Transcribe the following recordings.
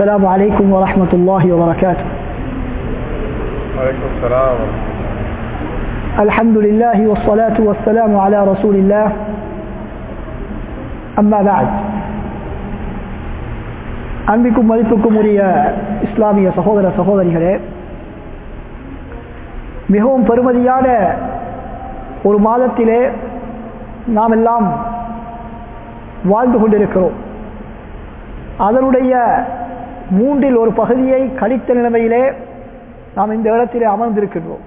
السلام عليكم ورحمة الله وبركاته وعليكم السلام الحمد لله والصلاة والسلام على رسول الله أما بعد அன்பிக்கும் மதிப்புக்கும் உரிய இஸ்லாமிய சகோதர சகோதரிகளே மிகவும் பெருமதியான ஒரு மாதத்திலே நாம் எல்லாம் வாழ்ந்து கொண்டிருக்கிறோம் அதனுடைய மூன்றில் ஒரு பகுதியை கழித்த நிலைமையிலே நாம் இந்த இடத்திலே அமர்ந்திருக்கின்றோம்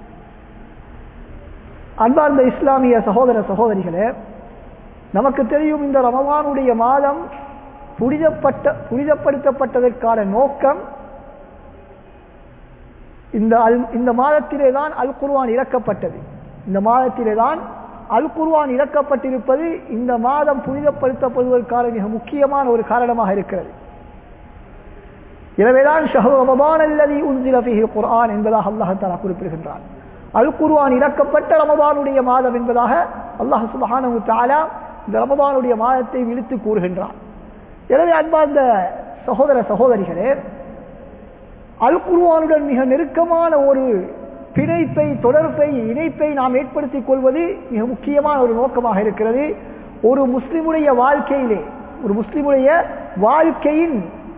அன்பார்ந்த இஸ்லாமிய சகோதர சகோதரிகளே நமக்கு தெரியும் இந்த ரமவானுடைய மாதம் புனிதப்பட்ட புனிதப்படுத்தப்பட்டதற்கான நோக்கம் இந்த அல் இந்த மாதத்திலே தான் அல் குர்வான் இறக்கப்பட்டது இந்த மாதத்திலே தான் அல் குர்வான் இறக்கப்பட்டிருப்பது இந்த மாதம் புனிதப்படுத்தப்படுவதற்கான மிக முக்கியமான ஒரு காரணமாக இருக்கிறது எனவேதான் ஷஹு ரமபான் அல்லது உந்தில ஃபிஹி குர்ஆன் என்பதாக அல்லாஹ் தஆலா குறிப்பிடுகின்றான் அல் குர்ஆன் இறக்கப்பட்ட ரமபானுடைய மாதம் என்பதாக அல்லாஹ் சுப்ஹானஹு தஆலா இந்த ரமபானுடைய மாதத்தை விழித்து கூறுகின்றான் எனவே அன்பார்ந்த சகோதர சகோதரிகளே அல் குர்ஆனுடன் மிக நெருக்கமான ஒரு பிணைப்பை தொடர்பை இணைப்பை நாம் ஏற்படுத்திக் கொள்வது மிக முக்கியமான ஒரு நோக்கமாக இருக்கிறது ஒரு முஸ்லிமுடைய வாழ்க்கையிலே ஒரு முஸ்லிமுடைய வாழ்க்கையின்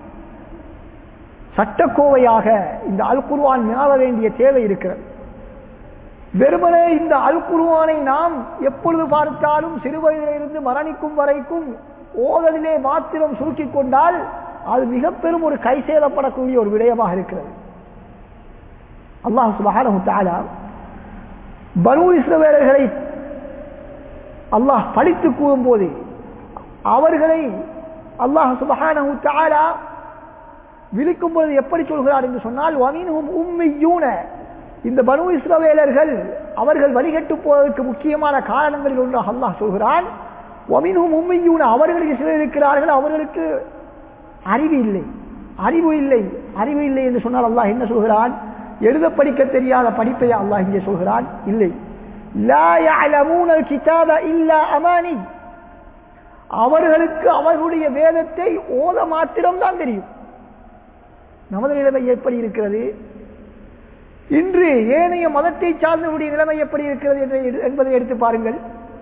சட்டக்கோவையாக இந்த அல் குர்வான் மாற வேண்டிய தேவை இருக்கிறது வெறுமனே இந்த அல் குர்வானை நாம் எப்பொழுது பார்த்தாலும் சிறுவயதிலிருந்து மரணிக்கும் வரைக்கும் ஓதலிலே மாத்திரம் சுருக்கிக் கொண்டால் அது மிக பெரும் ஒரு கை சேதப்படக்கூடிய ஒரு விடயமாக இருக்கிறது அல்லாஹ் சுபஹானஹு தஆலா பனு இஸ்ரவேலர்களை அல்லாஹ் படித்து கூறும்போது அவர்களை அல்லாஹ் சுபஹானஹு தஆலா விழிக்கும் போது எப்படி சொல்கிறார் என்று சொன்னால் வமீனும் உம்மியூன இந்த பனு இஸ்ரவேலர்கள் அவர்கள் வழிகட்டு போவதற்கு முக்கியமான காரணங்களில் ஒன்றாக அல்லாஹ் சொல்கிறான் வமீனும் உம்மியூன அவர்களுக்கு சிலர் இருக்கிறார்கள் அவர்களுக்கு அறிவு இல்லை அறிவு இல்லை அறிவு இல்லை என்று சொன்னால் அல்லாஹ் என்ன சொல்கிறான் எழுத படிக்க தெரியாத படிப்பை அல்லாஹ் இங்கே சொல்கிறான் இல்லை அமானி அவர்களுக்கு அவர்களுடைய வேதத்தை ஓத மாத்திரம்தான் தெரியும் நமது நிலைமை எப்படி இருக்கிறது இன்று ஏனைய மதத்தை சார்ந்தவருடைய நிலைமை எப்படி இருக்கிறது என்பதை எடுத்து பாருங்கள்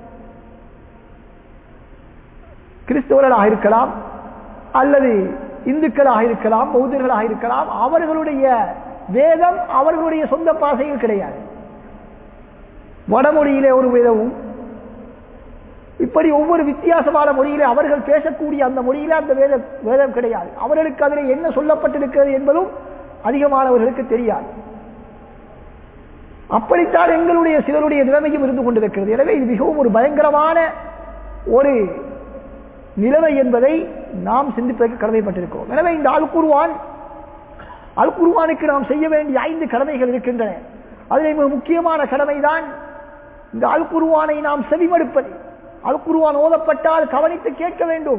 கிறிஸ்தவர்களாக இருக்கலாம் அல்லது இந்துக்களாக இருக்கலாம் பௌத்தர்களாக இருக்கலாம் அவர்களுடைய வேதம் அவர்களுடைய சொந்த பாசையில் கிடையாது வடமொழியிலே ஒரு வேதமும் இப்படி ஒவ்வொரு வித்தியாசமான மொழியிலே அவர்கள் பேசக்கூடிய அந்த மொழியிலே அந்த வேத வேதம் கிடையாது அவர்களுக்கு அதில் என்ன சொல்லப்பட்டிருக்கிறது என்பதும் அதிகமானவர்களுக்கு தெரியாது அப்படித்தான் எங்களுடைய சிலருடைய நிலைமையும் இருந்து கொண்டிருக்கிறது எனவே இது மிகவும் ஒரு பயங்கரமான ஒரு நிலைமை என்பதை நாம் சிந்திப்பதற்கு கடமைப்பட்டிருக்கிறோம் எனவே இந்த அல் குருவான் அல் குருவானுக்கு நாம் செய்ய வேண்டிய ஐந்து கடமைகள் இருக்கின்றன அதில் மிக முக்கியமான கடமைதான் இந்த அல் குருவானை நாம் செவிமடுப்பது அல் குருவான் ஓதப்பட்டால் கவனித்து கேட்க வேண்டும்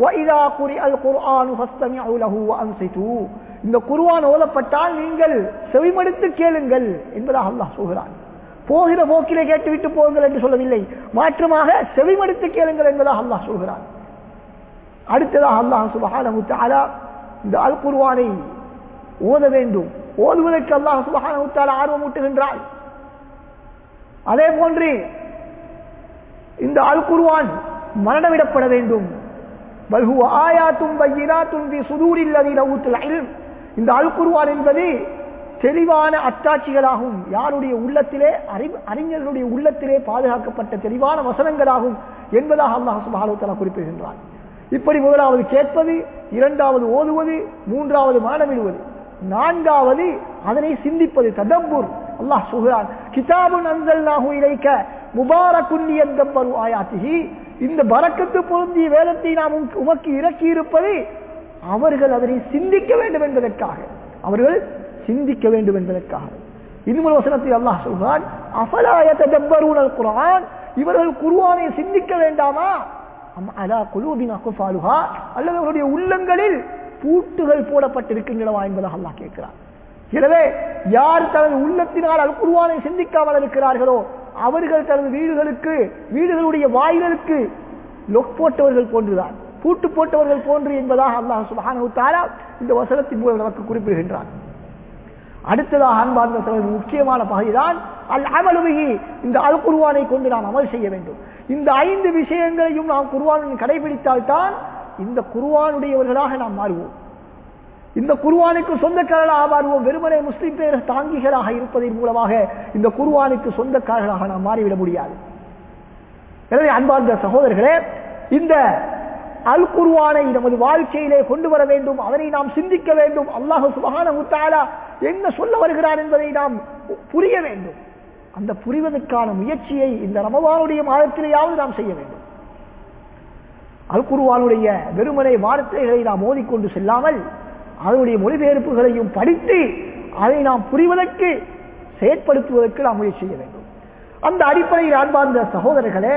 இந்த குருவான் ஓதப்பட்டால் நீங்கள் செவிமடுத்து கேளுங்கள் என்பதாக அல்லாஹ் சொல்கிறான் போகிற போக்கிலே கேட்டுவிட்டு போங்கள் என்று சொல்லவில்லை மாற்றமாக செவிமடுத்து கேளுங்கள் என்பதாக அல்லாஹ் சொல்கிறான் அடுத்ததாக அல்லாஹ் சுபஹானஹு தஆலா இந்த அல் குர்ஆனை ஓத வேண்டும் ஓதுவதற்கு அல்லாஹ் சுபஹானஹு தஆலா ஆர்வம் ஊட்டுகின்றான் அதே போன்று இந்த அல் குர்ஆன் மரணமிடப்பட வேண்டும் பல்ஹுவ ஆயாத்தும் பையினாத்தும் பி சுதூரில் லதீன ஊத்துல் இல்ம் இந்த அல் குர்ஆன் என்பது தெளிவான அத்தாட்சிகளாகும் யாருடைய உள்ளத்திலே அறிஞர்களுடைய உள்ளத்திலே பாதுகாக்கப்பட்ட தெளிவான வசனங்களாகும் என்பதாக அல்லாஹ் சுபஹானஹு தஆலா குறிப்பிடுகின்றான் இப்படி முதலாவது கேட்பது இரண்டாவது ஓதுவது மூன்றாவது மானமிடுவது நான்காவது அதனை சிந்திப்பது ததம்பூர் அல்லாஹ் சொல்கிறான் கிதாபு நந்தல்லாஹு இலைக்க முபாரக்குன்னியந்தம்பரு ஆயாத்திகி இந்த பறக்கத்து பொருந்திய வேதத்தை நாம் உமக்கு இறக்கி இருப்பது அவர்கள் அதனை சிந்திக்க வேண்டும் என்பதற்காக அவர்கள் சிந்திக்க வேண்டும் என்பதற்காக இன்னொரு வசனத்தில் அல்லாஹ் சொல்கிறான் அஃபலாய ததப்பரூனல் குரான் இவர்கள் குருவானை சிந்திக்க வேண்டாமா அலா குலூபின் அகுஃபாலுஹா அல்லது அவருடைய உள்ளங்களில் பூட்டுகள் போடப்பட்டிருக்கின்றனவா என்பதாக அல்லாஹ் கேட்கிறார் எனவே யார் தனது உள்ளத்தினால் அல் குருவானை சிந்திக்காமல் இருக்கிறார்களோ அவர்கள் தனது வீடுகளுக்கு வீடுகளுடைய வாயில்களுக்கு லொக் போட்டவர்கள் போன்றுதான் பூட்டு போட்டவர்கள் போன்று என்பதாக அல்லாஹ் சுபஹானஹு தஆலா இந்த வசனத்தின் மூலம் நமக்கு குறிப்பிடுகின்றான் அடுத்ததாக அன்பார்ந்த சகோதரர் முக்கியமான பகுதிதான் அல் அமலுவிகி இந்த அல் குர்வானை கொண்டு நாம் அமல் செய்ய வேண்டும் இந்த ஐந்து விஷயங்களையும் நாம் குர்வானில் கடைபிடித்தால்தான் இந்த குர்வானுடையவர்களாக நாம் மாறுவோம் இந்த குர்வானுக்கு சொந்தக்காரர்களாக மாறுவோம் வெறுமனே முஸ்லிம் பேர் தாங்கிகளாக இருப்பதன் மூலமாக இந்த குர்வானுக்கு சொந்தக்காரர்களாக நாம் மாறிவிட முடியாது எனவே அன்பார்ந்த சகோதரர்களே இந்த அல் குர்வானை நமது வாழ்க்கையிலே கொண்டு வர வேண்டும் அதனை நாம் சிந்திக்க வேண்டும் அல்லாஹு சுபஹான முத்தாலா என்ன சொல்ல வருகிறார் என்பதை நாம் புரிய வேண்டும் அந்த புரிவதற்கான முயற்சியை இந்த ரமவானுடைய மாதத்திலேயாவது நாம் செய்ய வேண்டும் அல் குர்வானுடைய வெறுமனை வார்த்தைகளை நாம் ஓதிக்கொண்டு செல்லாமல் அதனுடைய மொழிபெயர்ப்புகளையும் படித்து அதை நாம் புரிவதற்கு செயற்படுத்துவதற்கு நாம் முயற்சி செய்ய வேண்டும் அந்த அடிப்படையில் அன்பார்ந்த சகோதரர்களே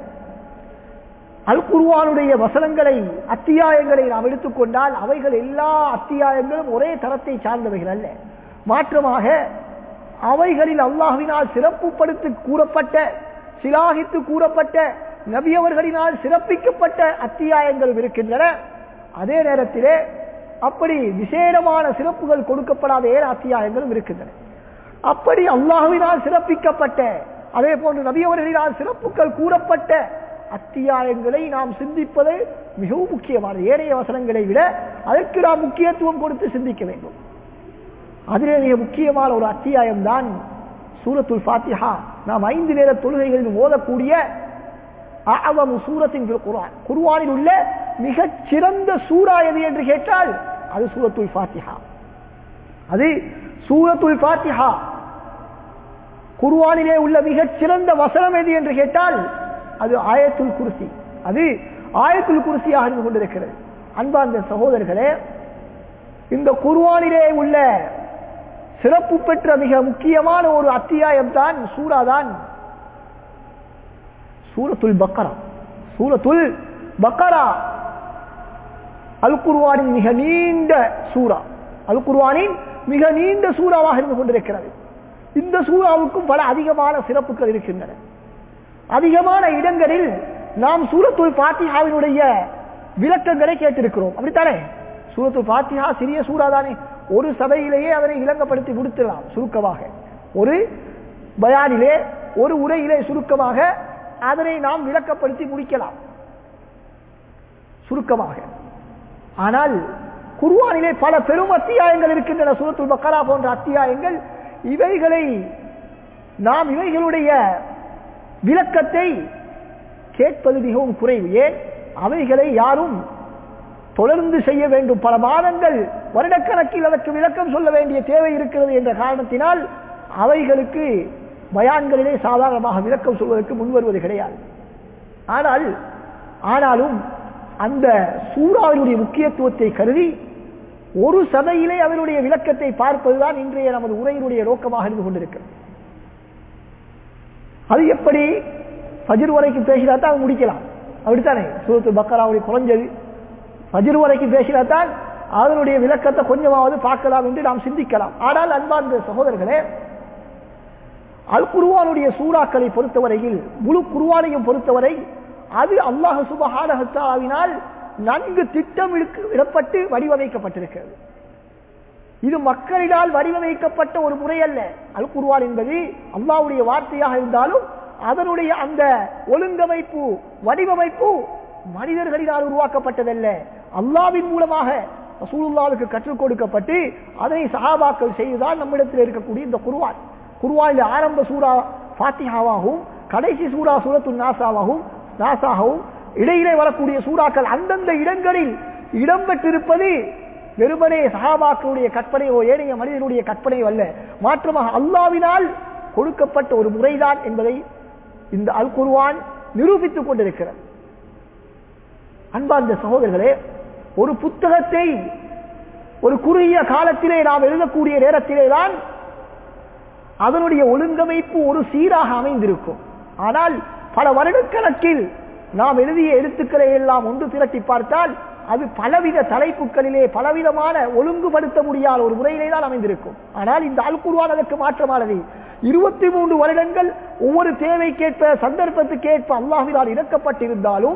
அல் குர்வானுடைய வசனங்களை அத்தியாயங்களை நாம் எடுத்துக்கொண்டால் அவைகள் எல்லா அத்தியாயங்களும் ஒரே தரத்தை சார்ந்தவைகள் அல்ல மாற்றமாக அவைகளில் அல்லாஹ்வினால் சிறப்புப்படுத்தி கூறப்பட்ட சிலாகித்து கூறப்பட்ட நபியவர்களினால் சிறப்பிக்கப்பட்ட அத்தியாயங்கள் இருக்கின்றன அதே நேரத்திலே அப்படி விசேடமான சிறப்புகள் கொடுக்கப்படாத ஏழு அத்தியாயங்களும் இருக்கின்றன அப்படி அல்லாஹுவினால் சிறப்பிக்கப்பட்ட அதே போன்று நபியவர்களினால் சிறப்புகள் கூறப்பட்ட அத்தியாயங்களை நாம் சிந்திப்பது மிகவும் முக்கியமானது ஏனைய வசனங்களை விட அதற்கு நாம் முக்கியத்துவம் கொடுத்து சிந்திக்க வேண்டும் அதிலே மிக முக்கியமான ஒரு அத்தியாயம் தான் சூரத்துல் ஃபாத்திஹா நாம் ஐந்து நேர தொழுகைகளில் ஓதக்கூடிய அஅவமு சூரத்தின் குர்ஆன் குர்ஆனில் உள்ள மிகச் சிறந்த சூரா எது என்று கேட்டால் அது சூரத்துல் ஃபாத்திஹா அது சூரத்துல் ஃபாத்திஹா குர்ஆனிலே உள்ள மிகச் சிறந்த வசனம் எது என்று கேட்டால் அது ஆயத்துல் குர்சி அது ஆயத்துல் குர்சியாக இருந்து கொண்டிருக்கிறது அன்பார்ந்த சகோதரர்களே இந்த குர்ஆனிலே உள்ள சிறப்பு பெற்ற மிக முக்கியமான ஒரு அத்தியாயம் தான் சூரா தான் சூரத்துல் பக்கரா சூரத்துல் பக்கரா அல் குர்வானின் மிக நீண்ட சூரா அல் குர்வானின் மிக நீண்ட சூறாவாக இருந்து கொண்டிருக்கிறது இந்த சூறாவுக்கும் பல அதிகமான சிறப்புகள் இருக்கின்றன அதிகமான இடங்களில் நாம் சூரத்துல் பாத்திஹாவினுடைய விளக்கங்களை கேட்டிருக்கிறோம் அப்படித்தானே சூரத்துல் பாத்திஹா சிறிய சூறா தானே ஒரு சபையிலேயே அதனை இலங்கப்படுத்தி முடித்துடலாம் சுருக்கமாக ஒரு பயானிலே ஒரு உரையிலே சுருக்கமாக அதனை நாம் விளக்கப்படுத்தி முடிக்கலாம் சுருக்கமாக ஆனால் குர்வானிலே பல பெரும் அத்தியாயங்கள் இருக்கின்றன சூரத்துல் பக்கரா போன்ற அத்தியாயங்கள் இவைகளை நாம் இவைகளுடைய விளக்கத்தை கேட்பது மிகவும் குறைவு ஏன் அவைகளை யாரும் தொடர்ந்து செய்ய வேண்டும் பல மாதங்கள் வருடக்கணக்கில் அதற்கு விளக்கம் சொல்ல வேண்டிய தேவை இருக்கிறது என்ற காரணத்தினால் அவைகளுக்கு பயான்களிலே சாதாரணமாக விளக்கம் சொல்வதற்கு முன்வருவது கிடையாது ஆனால் ஆனாலும் அந்த சூறாவினுடைய முக்கியத்துவத்தை கருதி ஒரு சபையிலே அவருடைய விளக்கத்தை பார்ப்பதுதான் இன்றைய நமது உரையினுடைய நோக்கமாக இருந்து கொண்டிருக்கிறது அது எப்படி ஃபஜிர் வரைக்கும் பேசினா தான் முடிக்கலாம் அப்படித்தானே சூரத்து பக்கராவுடைய குறைஞ்சது ஃபஜிர் வரைக்கும் பேசினா தான் அதனுடைய விளக்கத்தை கொஞ்சமாவது பார்க்கலாம் என்று நாம் சிந்திக்கலாம் ஆனால் அன்பார்ந்த சகோதரர்களே அல் குருவானுடைய சூறாக்களை பொறுத்தவரையில் முழு குருவானையும் பொறுத்தவரை அது அல்லாஹ் சுபஹானஹத்தாவினால் நன்கு திட்டம் இடப்பட்டு வடிவமைக்கப்பட்டிருக்கிறது இது மக்களினால் வடிவமைக்கப்பட்ட ஒரு முறை அல்ல அல் குர்வான் என்பது அல்லாவுடைய வார்த்தையாக இருந்தாலும் அதனுடைய அந்த ஒழுங்கமைப்பு வடிவமைப்பு மனிதர்களினால் உருவாக்கப்பட்டதல்ல அல்லாவின் மூலமாக ரசூலுல்லாவுக்கு கற்றுக் கொடுக்கப்பட்டு அதனை சகாபாக்கள் செய்துதான் நம்மிடத்தில் இருக்கக்கூடிய இந்த குர்வான் குர்வானில் ஆரம்ப சூறா பாத்தியாவாகவும் கடைசி சூறா சூரத்து நாசாவாகவும் நாசாகவும் இடையிலே வரக்கூடிய சூறாக்கள் அந்தந்த இடங்களில் இடம்பெற்றிருப்பது வெறுமனே சகாபாக்களுடைய கற்பனையோ ஏனைய மனிதனுடைய கற்பனையோ அல்ல மாற்றமாக அல்லாவினால் கொடுக்கப்பட்ட ஒரு முறைதான் என்பதை இந்த அல் குர்வான் நிரூபித்துக் கொண்டிருக்கிறது அன்பார்ந்த சகோதரர்களே ஒரு புத்தகத்தை ஒரு குறுகிய காலத்திலே நாம் எழுதக்கூடிய நேரத்திலே தான் அதனுடைய ஒழுங்கமைப்பு ஒரு சீராக அமைந்திருக்கும் ஆனால் பல வருடக்கணக்கில் நாம் எழுதிய எழுத்துக்களை எல்லாம் ஒன்று திரட்டி பார்த்தால் அது பலவித தலைப்புகளிலே பலவிதமான ஒழுங்குபடுத்த முடியாத ஒரு முறையிலே தான் அமைந்திருக்கும் ஆனால் இந்த அல்குருவான் அதற்கு மாற்றமானது இருபத்தி மூன்று வருடங்கள் ஒவ்வொரு தேவைக்கேற்ப சந்தர்ப்பத்துக்கேற்ப அல்லாஹினால் இறக்கப்பட்டிருந்தாலும்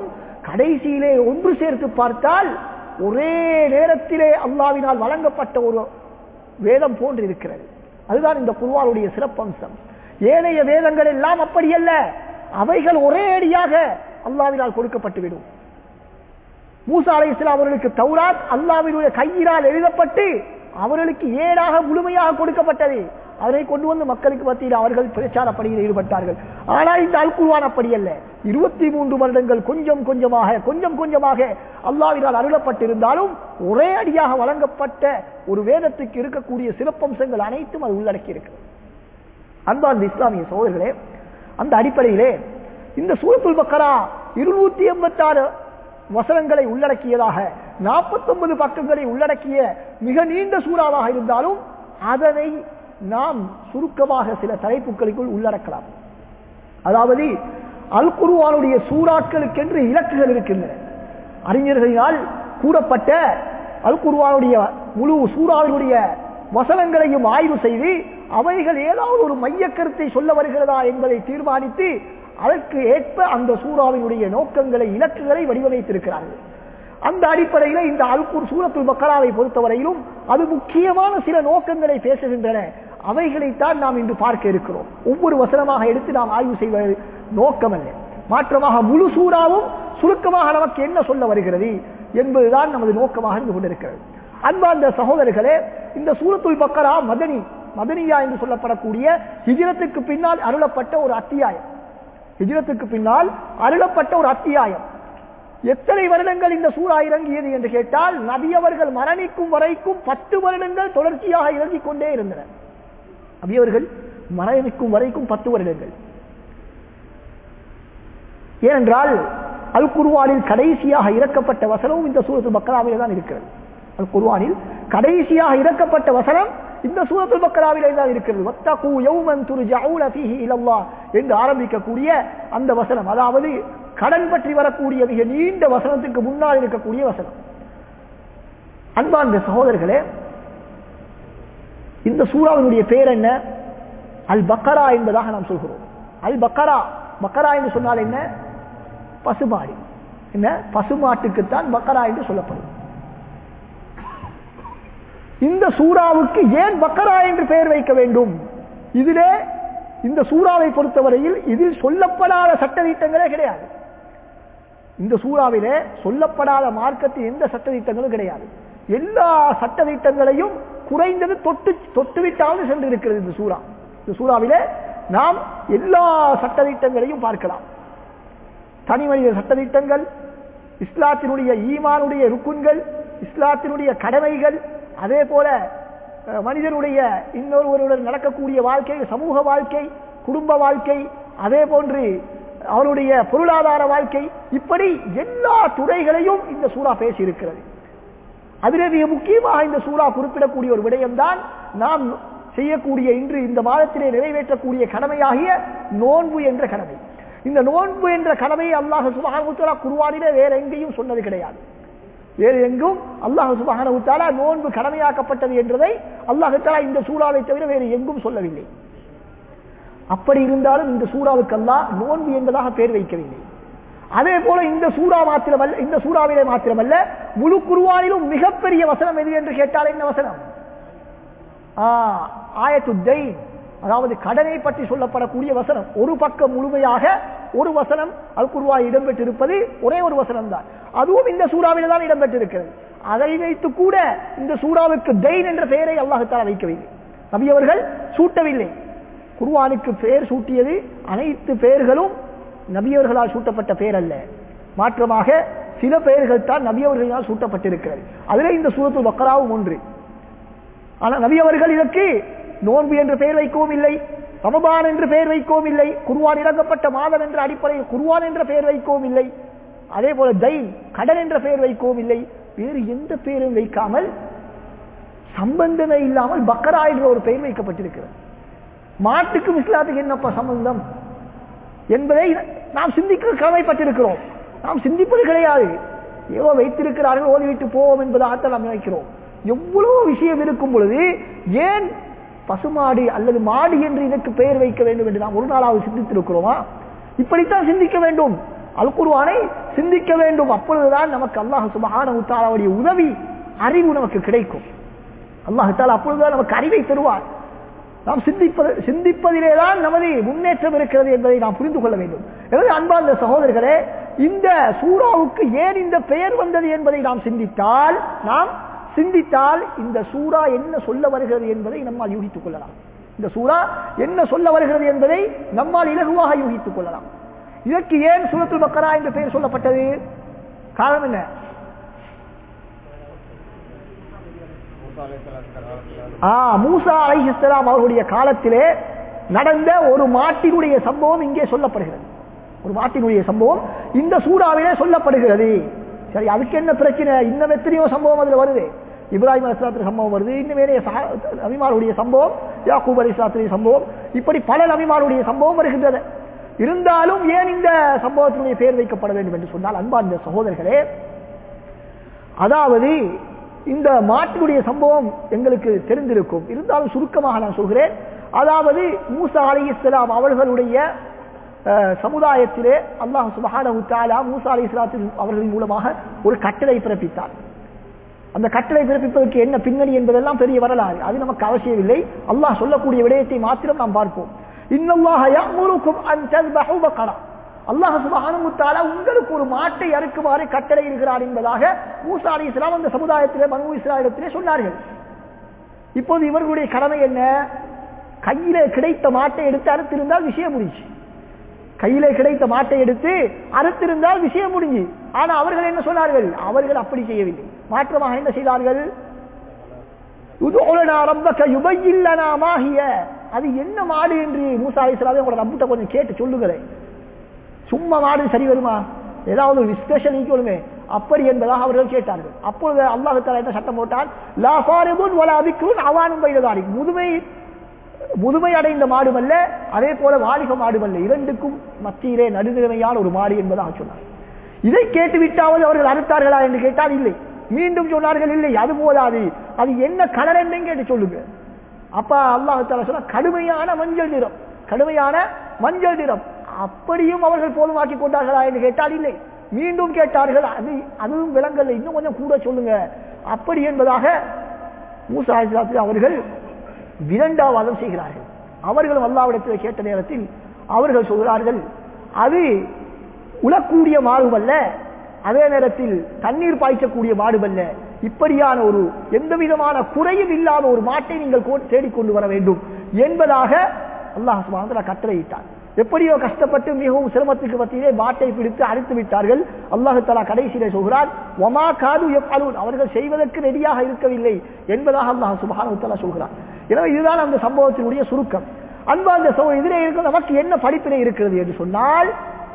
கடைசியிலே ஒன்று சேர்த்து பார்த்தால் ஒரே நேரத்திலே அல்லாவினால் வழங்கப்பட்ட ஒரு வேதம் போன்று இருக்கிறது அதுதான் இந்த குர்வானுடைய சிறப்பம்சம் ஏனைய வேதங்கள் எல்லாம் அப்படியல்ல அவைகள் ஒரே அடியாக அல்லாவினால் கொடுக்கப்பட்டுவிடும் மூசா அலை இஸ்லாம் அவர்களுக்கு தௌராத் அல்லாவினுடைய கையினால் எழுதப்பட்டு அவர்களுக்கு ஏடாக முழுமையாக கொடுக்கப்பட்டது அதனை கொண்டு வந்து மக்களுக்கு மத்தியில் அவர்கள் பிரச்சார பணியில் ஈடுபட்டார்கள் ஆனால் இந்த அல்குர்வான் அப்படி அல்ல இருபத்தி மூன்று வருடங்கள் கொஞ்சம் கொஞ்சமாக கொஞ்சம் கொஞ்சமாக அல்லாவினால் அருளப்பட்டிருந்தாலும் ஒரே அடியாக வழங்கப்பட்ட ஒரு வேதத்துக்கு இருக்கக்கூடிய சிறப்பம்சங்கள் அனைத்தும் அது உள்ளடக்கி இருக்கு அன்பார்ந்த இஸ்லாமிய சோதர்களே அந்த அடிப்படையிலே இந்த சூரத்துல் பக்கரா இருநூத்தி எண்பத்தி ஆறு வசனங்களை உள்ளடக்கியதாக நாற்பத்தி ஒன்பது பக்கங்களை உள்ளடக்கிய மிக நீண்ட சூறாவாக இருந்தாலும் அதனை நாம் சுருக்கமாக சில தலைப்புகளுக்குள் உள்ளடக்கலாம் அதாவது அல் குருவானுடைய சூறாக்களுக்கென்று இலக்குகள் இருக்கின்றன அறிஞர்களினால் கூறப்பட்ட அல் குருவானுடைய முழு சூறாவினுடைய வசனங்களையும் ஆய்வு செய்து அவைகள் ஏதாவது ஒரு மைய கருத்தை சொல்ல வருகிறதா என்பதை தீர்மானித்து அதற்கு ஏற்ப அந்த சூறாவினுடைய நோக்கங்களை இலக்குகளை வடிவமைத்திருக்கிறார்கள் அந்த அடிப்படையில் இந்த அல்குர் சூரத்துல் பக்கராவை பொறுத்தவரையிலும் அது முக்கியமான சில நோக்கங்களை பேசுகின்றன அவைகளைத்தான் நாம் இன்று பார்க்க இருக்கிறோம் ஒவ்வொரு வசனமாக எடுத்து நாம் ஆய்வு செய்வது நோக்கம் அல்ல மாற்றமாக முழு சூறாவும் சுருக்கமாக நமக்கு என்ன சொல்ல வருகிறது என்பதுதான் நமது நோக்கமாக இருந்து கொண்டிருக்கிறது அன்பார்ந்த சகோதரர்களே இந்த சூரத்துல் பக்கரா மதனி மதனியா என்று சொல்லப்படக்கூடிய ஹிஜரத்துக்கு பின்னால் அருளப்பட்ட ஒரு அத்தியாயம் ஹிஜரத்துக்கு பின்னால் அருளப்பட்ட ஒரு அத்தியாயம் எத்தனை வருடங்கள் இந்த சூறா இறங்கியது என்று கேட்டால் நபி அவர்கள் மரணிக்கும் வரைக்கும் பத்து வருடங்கள் தொடர்ச்சியாக இறங்கிக் கொண்டே இருந்தன நபி அவர்கள் மரணிக்கும் வரைக்கும் பத்து வருடங்கள் ஏனென்றால் அல் குர்வானில் கடைசியாக இறக்கப்பட்ட வசனமும் இந்த சூரத்து பக்கராவிலே தான் இருக்கிறது அல் குர்வானில் கடைசியாக இறக்கப்பட்ட வசனம் இந்த சூரத்துல் பக்கராவிலே தான் இருக்கிறது வத்தகு யௌமன் துர்ஜஊன ஃபீஹி இலல்லாஹ் என்று ஆரம்பிக்கக்கூடிய அந்த வசனம் அதாவது கடன் பற்றி வரக்கூடிய மிக நீண்ட வசனத்துக்கு முன்னால் இருக்கக்கூடிய வசனம் அன்பார்ந்த சகோதரர்களே இந்த சூறாவினுடைய பேர் என்ன அல் பக்கரா என்பதாக நாம் சொல்கிறோம் அல் பக்கரா பக்கரா என்று சொன்னால் என்ன பசுமாடு என்ன பசுமாட்டுக்குத்தான் பக்கரா என்று சொல்லப்படும் இந்த சூறாவுக்கு ஏன் பக்கரா என்று பெயர் வைக்க வேண்டும் இதிலே இந்த சூறாவை பொறுத்தவரையில் இதில் சொல்லப்படாத சட்டதிட்டங்களே கிடையாது இந்த சூறாவிலே சொல்லப்படாத மார்க்கத்தில் எந்த சட்டதிட்டங்களும் கிடையாது எல்லா சட்டதிட்டங்களையும் குறைந்தது தொட்டு தொட்டுவிட்டாலும் சென்று இருக்கிறது இந்த சூறா இந்த சூறாவிலே நாம் எல்லா சட்டதிட்டங்களையும் பார்க்கலாம் தனி மனித சட்டதிட்டங்கள் இஸ்லாத்தினுடைய ஈமானுடைய ருக்குன்கள் இஸ்லாத்தினுடைய கடமைகள் அதே போல மனிதனுடைய இன்னொருவருடன் நடக்கக்கூடிய வாழ்க்கை சமூக வாழ்க்கை குடும்ப வாழ்க்கை அதே போன்று அவருடைய பொருளாதார வாழ்க்கை இப்படி எல்லா துறைகளையும் இந்த சூறா பேசியிருக்கிறது அதிலே மிக முக்கியமாக இந்த சூறா குறிப்பிடக்கூடிய ஒரு விடயம்தான் நாம் செய்யக்கூடிய இன்று இந்த மாதத்திலே நிறைவேற்றக்கூடிய கடமையாகிய நோன்பு என்ற கடமை இந்த நோன்பு என்ற கடமையை அல்லாஹ் சுபஹானுத்தலா குருவானிலே வேற எங்கேயும் சொன்னது கிடையாது வேறு எங்கும் அல்லாஹ் சுபஹானுத்தாலா நோன்பு கடமையாக்கப்பட்டது என்றதை அல்லாஹாலா இந்த சூறாவை தவிர வேறு எங்கும் சொல்லவில்லை அப்படி இருந்தாலும் இந்த சூறாவுக்கு அல்லாஹ் நோன்பு என்பதாக பேர் வைக்கவில்லை அதே போல இந்த சூறா மாத்திரமல்ல இந்த சூறாவிலே மாத்திரமல்ல முழு குருவானிலும் மிகப்பெரிய வசனம் எது என்று கேட்டால் என்ன வசனம் ஆயத்துத்தை அதாவது கடனை பற்றி சொல்லப்படக்கூடிய வசனம் ஒரு பக்கம் முழுமையாக ஒரு வசனம் அல் குருவா இடம்பெற்றிருப்பது ஒரே ஒரு வசனம் தான் அதுவும் இந்த சூறாவில தான் இடம்பெற்றிருக்கிறது அதை வைத்து கூட இந்த சூறாவுக்கு தெயின் என்ற பெயரை அல்லாஹால வைக்கவில்லை நபி அவர்கள் சூட்டவில்லை குருவானுக்கு பெயர் சூட்டியது அனைத்து பெயர்களும் நபியவர்களால் சூட்டப்பட்ட பெயர் அல்ல மாற்றமாக சில பெயர்கள் தான் நபியவர்களால் சூட்டப்பட்டிருக்கிறது அதிலே இந்த சூரத்து பக்கராவும் ஒன்று ஆனால் நபி அவர்கள் இதற்கு நோன்பு என்று பெயர் வைக்கவும் இல்லை ரமபான் என்று பெயர் வைக்கவும் இல்லை குருவான் இறங்கப்பட்ட மாதம் என்ற அடிப்படையில் குருவான் என்ற பெயர் வைக்கவும் இல்லை அதே போல தைன் கடன் என்ற பெயர் வைக்கவும் இல்லை வேறு எந்த பெயரும் வைக்காமல் சம்பந்தமே இல்லாமல் பக்கரா என்ற ஒரு பெயர் வைக்கப்பட்டிருக்கிறது மாட்டுக்கும் இஸ்லாத்துக்கு என்னப்பா சம்பந்தம் என்பதை நாம் சிந்திக்க கடமைப்பட்டிருக்கிறோம் நாம் சிந்திப்பது கிடையாது ஏதோ வைத்திருக்கிறார்கள் ஓதிவிட்டு போவோம் என்பதாகத்தான் நாம் நினைக்கிறோம் எவ்வளவு விஷயம் இருக்கும் பொழுது ஏன் பசுமாடு அல்லது மாடு என்று இதற்கு பெயர் வைக்க வேண்டும் என்று நாம் ஒரு நாளாவது சிந்தித்திருக்கிறோமா இப்படித்தான் சிந்திக்க வேண்டும் அல் குர்ஆனை சிந்திக்க வேண்டும் அப்பொழுதுதான் நமக்கு அல்லாஹ் சுபஹானஹு தஆலாவுடைய உதவி அறிவு நமக்கு கிடைக்கும் அல்லாஹ் தாலா அப்பொழுதுதான் நமக்கு அறிவை தருவார் நாம் சிந்திப்பது சிந்திப்பதிலே தான் நமது முன்னேற்றம் இருக்கிறது என்பதை நாம் புரிந்து கொள்ள வேண்டும் எனவே அன்பார்ந்த சகோதரர்களே இந்த சூறாவுக்கு ஏன் இந்த பெயர் வந்தது என்பதை நாம் சிந்தித்தால் நாம் சிந்தித்தால் இந்த சூறா என்ன சொல்ல வருகிறது என்பதை நம்மால் யூகித்துக் கொள்ளலாம் இந்த சூறா என்ன சொல்ல வருகிறது என்பதை நம்மால் இலகுவாக யூகித்துக் கொள்ளலாம் இதற்கு ஏன் சூரத்துல் பக்கரா என்ற பெயர் சொல்லப்பட்டது காரணம் என்ன மூசா அலைஹிஸ்ஸலாத்து காலத்துல ஆ, மூசா அலைஹிஸ்ஸலாம் அவர்களுடைய காலத்திலே நடந்த ஒரு மாட்டினுடைய சம்பவம் இங்கே சொல்லப்படுகிறது ஒரு மாட்டினுடைய சம்பவம் இந்த சூறாவிலே சொல்லப்படுகிறது சரி அதுக்கு என்ன பிரச்சனை இன்னும் எத்தனையோ சம்பவம் அதுல வருது இப்ராஹிம் அலிஸ்லாத்துடைய சம்பவம் வருது இன்னும் வேற நபிமாருடைய சம்பவம் யாக்கூப் அலிஸ்லாத்துடைய சம்பவம் இப்படி பல நபிமாருடைய சம்பவம் வருகின்றது இருந்தாலும் ஏன் இந்த சம்பவத்தினுடைய பெயர் வைக்கப்பட வேண்டும் என்று சொன்னால் அன்பார்ந்த சகோதரர்களே அதாவது இந்த மாட்டினுடைய சம்பவம் எங்களுக்கு தெரிந்திருக்கும் இருந்தாலும் சுருக்கமாக நான் சொல்கிறேன் அதாவது மூசா அலி இஸ்லாம் அவர்களுடைய அஹ், சமுதாயத்திலே அல்லாஹ் சுபஹானஹு தஆலா மூசா அலி அவர்களின் மூலமாக ஒரு கட்டளை பிறப்பித்தார் அந்த கட்டளை பிறப்பிப்பதற்கு என்ன பின்னணி என்பதெல்லாம் பெரிய வரலாறு அது நமக்கு அவசியமில்லை அல்லாஹ் சொல்லக்கூடிய விடயத்தை மாத்திரம் நாம் பார்ப்போம் இன்னல்லாஹ யஅமுருக்கும் அன் தஸ்பஹு பக்ரா அல்லாஹ் சுப்ஹானஹு வ தஆலா உங்களுக்கு ஒரு மாட்டை அறுக்குமாறு கட்டளை இருக்கிறார் என்பதாக மூசா அலைஹிஸ்ஸலாம் அந்த சமுதாயத்திலே பனு இஸ்ராயலிடத்திலே சொன்னார்கள் இப்போது இவர்களுடைய கடமை என்ன கையிலே கிடைத்த மாட்டை எடுத்து அறுத்திருந்தால் விஷயம் முடிஞ்சு கையிலே கிடைத்த மாட்டை எடுத்து அறுத்திருந்தால் விஷயம் முடிஞ்சு ஆனா அவர்கள் என்ன சொன்னார்கள் அவர்கள் அப்படி செய்யவில்லை மாற்றமாக என்ன செய்தார்கள் உதுலனா ரப்பக யுபையில் லனா மா ஹிய. அது என்ன மாடு என்று மூசா அலைஹிஸ்ஸலாம் உங்களோட ரப்பிட்ட கொஞ்சம் கேட்டு சொல்லுகிறேன் சும்மா மாடு சரி வருமா ஏதாவது ஒரு விஸ்கஷன் நீக்கணுமே அப்படி என்பதாக அவர்கள் கேட்டார்கள் அப்பொழுது அல்லாஹு தஆலா என்ன சட்டம் போட்டால் லா ஃபாரிதுன் வலா பிக்ருன் அவானும் பைனதாலி முதுமை முதுமை அடைந்த மாடுமல்ல அதே போல வாலிப மாடுமல்ல இரண்டுக்கும் மத்தியிலே நடுநிலைமையான ஒரு மாடு என்பதாக சொன்னார் இதை கேட்டு விட்டாவது அவர்கள் அறுத்தார்களா என்று கேட்டால் இல்லை மீண்டும் சொன்னார்கள் இல்லை அது போதாது அது என்ன கலர் என்று கேட்டு சொல்லுங்க அப்ப அல்லாஹ் தாலா சொன்னா கடுமையான மஞ்சள் நிறம் கடுமையான மஞ்சள் நிறம் அப்படியும் அவர்கள் போதுமாக்கி கொண்டார்களா என்று கேட்டால் இல்லை மீண்டும் கேட்டார்கள் அது அதுவும் விலங்கல்ல இன்னும் கொஞ்சம் கூட சொல்லுங்க அப்படி என்பதாக மூசா அலைஹிஸ்ஸலாத்து அவர்கள் விரண்டாவாதம் செய்கிறார்கள் அவர்களும் அல்லாவிடத்தில் கேட்ட நேரத்தில் அவர்கள் சொல்கிறார்கள் அது உழக்கூடிய மாடுமல்ல அதே நேரத்தில் தண்ணீர் பாய்ச்சக்கூடிய மாடுமல்ல இப்படியான ஒரு எந்த விதமான குறையும் இல்லாத ஒரு மாட்டை நீங்கள் கோ- தேடிக்கொண்டு வர வேண்டும் என்பதாக அல்லாஹ் சுபாந்திர கட்டளையிட்டார் எப்படியோ கஷ்டப்பட்டு மிகவும் சிரமத்துக்கு மத்தியிலே மாட்டை பிடித்து அறுத்து விட்டார்கள் அல்லாஹு தலா கடைசியிலே சொல்கிறார் ஒமா காது எப்பாலும் அவர்கள் செய்வதற்கு ரெடியாக இருக்கவில்லை என்பதாக அல்லாஹ் சுபானு தலா சொல்கிறார் எனவே இதுதான் அந்த சம்பவத்தினுடைய சுருக்கம் அன்பார்ந்த சோ இதிலே இருக்க நமக்கு என்ன படிப்பினை இருக்கிறது என்று சொன்னால்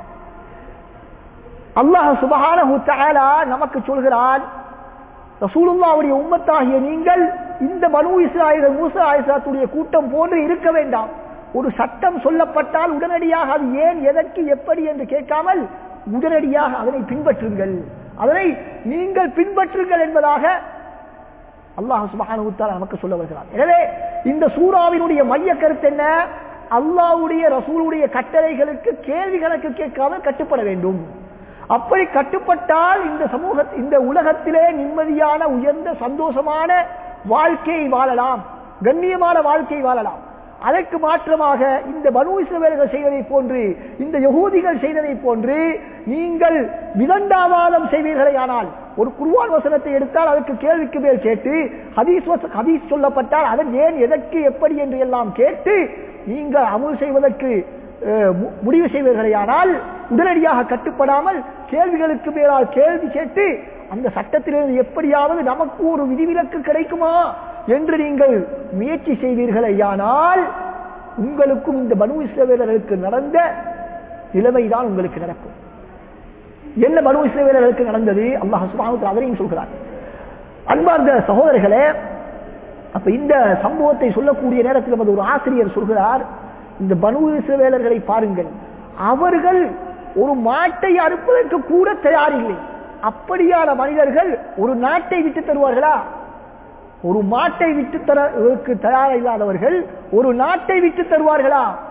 அல்லாஹ் சுபஹானஹு தஆலா நமக்கு சொல்கிறான் ரசூலுல்லாவுடைய உம்மத்தாகிய நீங்கள் இந்த பனு இஸ்ராயல் மூசா ஆயிசாத்துடைய கூட்டம் போன்று இருக்க வேண்டாம் ஒரு சட்டம் சொல்லப்பட்டால் உடனடியாக அது ஏன் எதற்கு எப்படி என்று கேட்காமல் உடனடியாக அதனை பின்பற்றுங்கள் அதனை நீங்கள் பின்பற்றுங்கள் என்பதாக அல்லாஹ் சுபஹானஹு தஆலா நமக்கு சொல்ல வருகிறார் எனவே இந்த சூறாவினுடைய மைய கருத்து என்ன அல்லாஹ்வுடைய ரசூலுடைய கட்டளைகளுக்கு கேள்வி கணக்கு கேட்காமல் கட்டுப்பட வேண்டும் அப்படி கட்டுப்பட்டால் இந்த சமூக இந்த உலகத்திலே நிம்மதியான உயர்ந்த சந்தோஷமான வாழ்க்கையை வாழலாம் கண்ணியமான வாழ்க்கையை வாழலாம் அதற்கு மாற்றமாக இந்த பனு இஸ்ரவேலர்கள் செய்வதை போன்று இந்த யகூதிகள் செய்ததை போன்று நீங்கள் விதண்டாவாதம் செய்வீர்களேயானால் ஒரு குர்ஆன் வசனத்தை எடுத்தால் அதற்கு கேள்விக்கு மேல் கேட்டு ஹதீஸ் வச- ஹதீஸ் சொல்லப்பட்டால் அதன் ஏன் எதற்கு எப்படி என்று எல்லாம் கேட்டு நீங்கள் அமுல் செய்வதற்கு அஹ், மு- முடிவு செய்வீர்களேயானால் உடனடியாக கட்டுப்படாமல் கேள்விகளுக்கு மேலால் கேள்வி கேட்டு அந்த சட்டத்திலிருந்து எப்படியாவது நமக்கு ஒரு விதிவிலக்கு கிடைக்குமா என்று நீங்கள் முயற்சி செய்வீர்களேயானால் உங்களுக்கும் இந்த பனு இஸ்ரவேலர்களுக்கு நடந்த நிலைமைதான் உங்களுக்கு நடக்கும் என்ன பனு இஸ்ரவேலர்களுக்கு நடந்தது அல்லாஹ் சுப்ஹானஹு வ தஆலா அதனையும் சொல்கிறார் அன்பார்ந்த சகோதரர்களே அப்ப இந்த சம்பவத்தை சொல்லக்கூடிய நேரத்தில் நமது ஒரு ஆசிரியர் சொல்கிறார் இந்த பனு இஸ்ரவேலர்களை பாருங்கள் அவர்கள் ஒரு மாட்டை அறுப்பதற்கு கூட தயாரில்லை அப்படியான மனிதர்கள் ஒரு நாட்டை விட்டு தருவார்களா ஒரு மாட்டை விட்டு தரக்கு தயார் இல்லாதவர்கள் ஒரு நாட்டை விட்டு தருவார்களா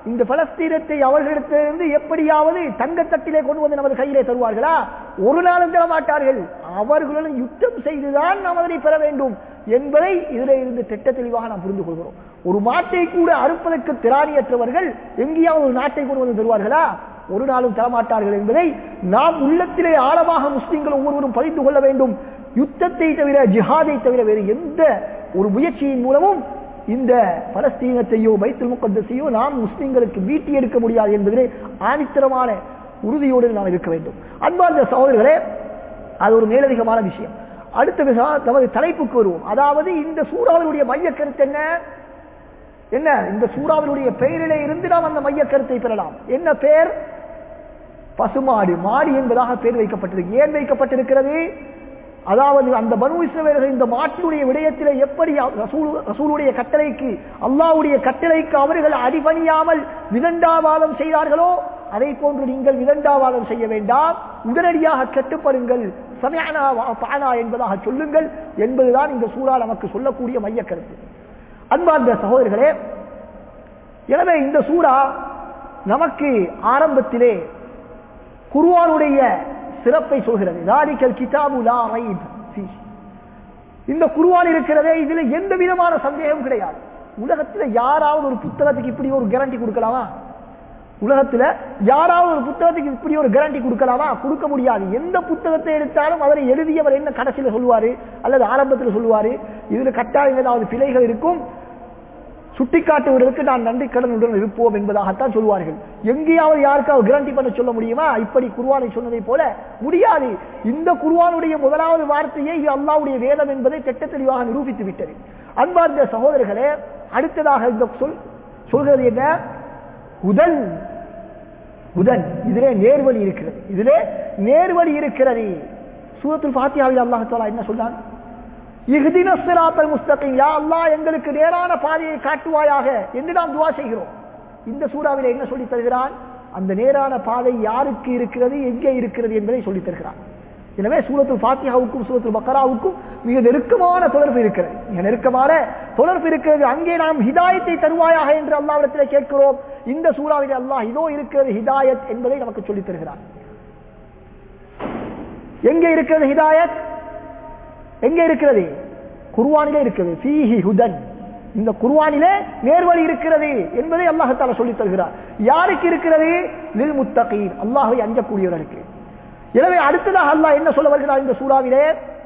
இந்த பலஸ்தீனத்தை அவர்களிடத்திலிருந்து எப்படியாவது தங்கத்தட்டிலே கொண்டு வந்து நமது கையிலே தருவார்களா ஒரு நாளும் தர மாட்டார்கள் அவர்களுடன் யுத்தம் செய்துதான் நாம் அதனை பெற வேண்டும் என்பதை இதிலே இருந்து திட்ட தெளிவாக நாம் புரிந்து கொள்கிறோம் ஒரு மாட்டை கூட அறுப்பதற்கு திராணியற்றவர்கள் எங்கேயாவது ஒரு நாட்டை கொண்டு வந்து தருவார்களா ஒரு நாளும் தரமாட்டார்கள் என்பதை நாம் உள்ளத்திலே ஆழமாக முஸ்லிம்கள் ஒவ்வொருவரும் பதிந்து கொள்ள வேண்டும் யுத்தத்தை தவிர ஜிஹாதை தவிர வேறு எந்த ஒரு முயற்சியின் மூலமும் இந்த பலஸ்தீனத்தையோ பைத்துல் முகத்தஸையோ நாம் முஸ்லிம்களுக்கு மீட்டி எடுக்க முடியாது என்பதிலே ஆணித்தரமான உறுதியோடு நாம் இருக்க வேண்டும் அன்பார்ந்த சகோதரர்களே அது ஒரு மேலதிகமான விஷயம் அடுத்த விஷயம் நமது தலைப்புக்கு வருவோம் அதாவது இந்த சூறாவினுடைய மைய கருத்து என்ன என்ன இந்த சூறாவினுடைய பெயரிலே இருந்து நாம் அந்த மைய கருத்தை பெறலாம் என்ன பெயர் பசுமாடு மாடு என்பதாக பெயர் வைக்கப்பட்டிருக்கு ஏன் வைக்கப்பட்டிருக்கிறது அதாவது அந்த பனு இஸ்ரவேலர்கள் இந்த மாட்டினுடைய விடயத்திலே எப்படி ரசூல் ரசூலுடைய கட்டளைக்கு அல்லாவுடைய கட்டளைக்கு அவர்கள் அடிபணியாமல் விதண்டாவாதம் செய்தார்களோ அதை போன்று நீங்கள் விதண்டாவாதம் செய்ய வேண்டாம் உடனடியாக கட்டுப்படுங்கள் சமயானா பானா என்பதாக சொல்லுங்கள் என்பதுதான் இந்த சூறா நமக்கு சொல்லக்கூடிய மைய கருத்து அன்பார்ந்த சகோதரர்களே எனவே இந்த சூறா நமக்கு ஆரம்பத்திலே குருவானுடைய சிறப்பை சொல்கிறது தாரிக்கல் கிதாபு லா ரைப் ஃபீஹ். இந்த குருவான் இருக்கிறதே இதுல எந்த விதமான சந்தேகம் கிடையாது உலகத்துல யாராவது ஒரு புத்தகத்துக்கு இப்படி ஒரு கேரண்டி கொடுக்கலாமா உலகத்துல யாராவது ஒரு புத்தகத்துக்கு இப்படி ஒரு கேரண்டி கொடுக்கலாமா கொடுக்க முடியாது எந்த புத்தகத்தை எடுத்தாலும் அதனை எழுதியவர் என்ன கடைசியில சொல்லுவாரு அல்லது ஆரம்பத்தில் சொல்லுவாரு இதுல கட்டாயம் ஏதாவது பிழைகள் இருக்கும் சுட்டிக்காட்டுவதற்கு நான் நன்றி கடனுடன் இருப்போம் என்பதாகத்தான் சொல்வார்கள் எங்கேயாவது யாருக்காவது கிராண்டி பண்ண சொல்ல முடியுமா இப்படி குருவானை சொன்னதை போல முடியாது இந்த குருவானுடைய முதலாவது வார்த்தையே இது அல்லாவுடைய வேதம் என்பதை திட்ட தெளிவாக நிரூபித்து விட்டது அன்பார்ந்த சகோதரர்களே அடுத்ததாக இந்த சொல் சொல்கிறது என்ன உதன் உதன் இதிலே நேர்வழி இருக்கிறது இதிலே நேர்வழி இருக்கிறது சூரத்துல் பாத்தியாவில் அல்லாஹாலா என்ன சொல்றான் இஹ்தின சிராத்தல் முஸ்தகிம் யா அல்லாஹ் எங்களுக்கு நேரான பாதையை காட்டுவாயாக என்று நாம் துவா செய்கிறோம் இந்த சூறாவிலே என்ன சொல்லித் தருகிறான் அந்த நேரான பாதை யாருக்கு இருக்கிறது எங்கே இருக்கிறது என்பதை சொல்லித் தருகிறான் எனவே சூரத்துல் ஃபாத்தியாவுக்கும் சூரத்துல் பக்கராவுக்கும் மிக நெருக்கமான தொடர்பு இருக்கிறது மிக நெருக்கமான தொடர்பு இருக்கிறது அங்கே நாம் ஹிதாயத்தை தருவாயாக என்று அல்லாவிடத்தில் கேட்கிறோம் இந்த சூறாவிலே அல்லாஹ் இதோ இருக்கிறது ஹிதாயத் என்பதை நமக்கு சொல்லித் தருகிறான் எங்கே இருக்கிறது ஹிதாயத் எங்க இருக்கிறது குர்வானிலே இருக்கிறது ஃபீஹி ஹுதன் இந்த குர்வானிலே நேர்வழி இருக்கிறது என்பதை அல்லாஹால சொல்லித் தருகிறார் யாருக்கு இருக்கிறது லில் முத்தகீன் அல்லாஹை அஞ்சக்கூடியவர்களுக்கு எனவே அடுத்ததாக அல்லாஹ் என்ன சொல்ல வருகிறார் இந்த சூறாவிலே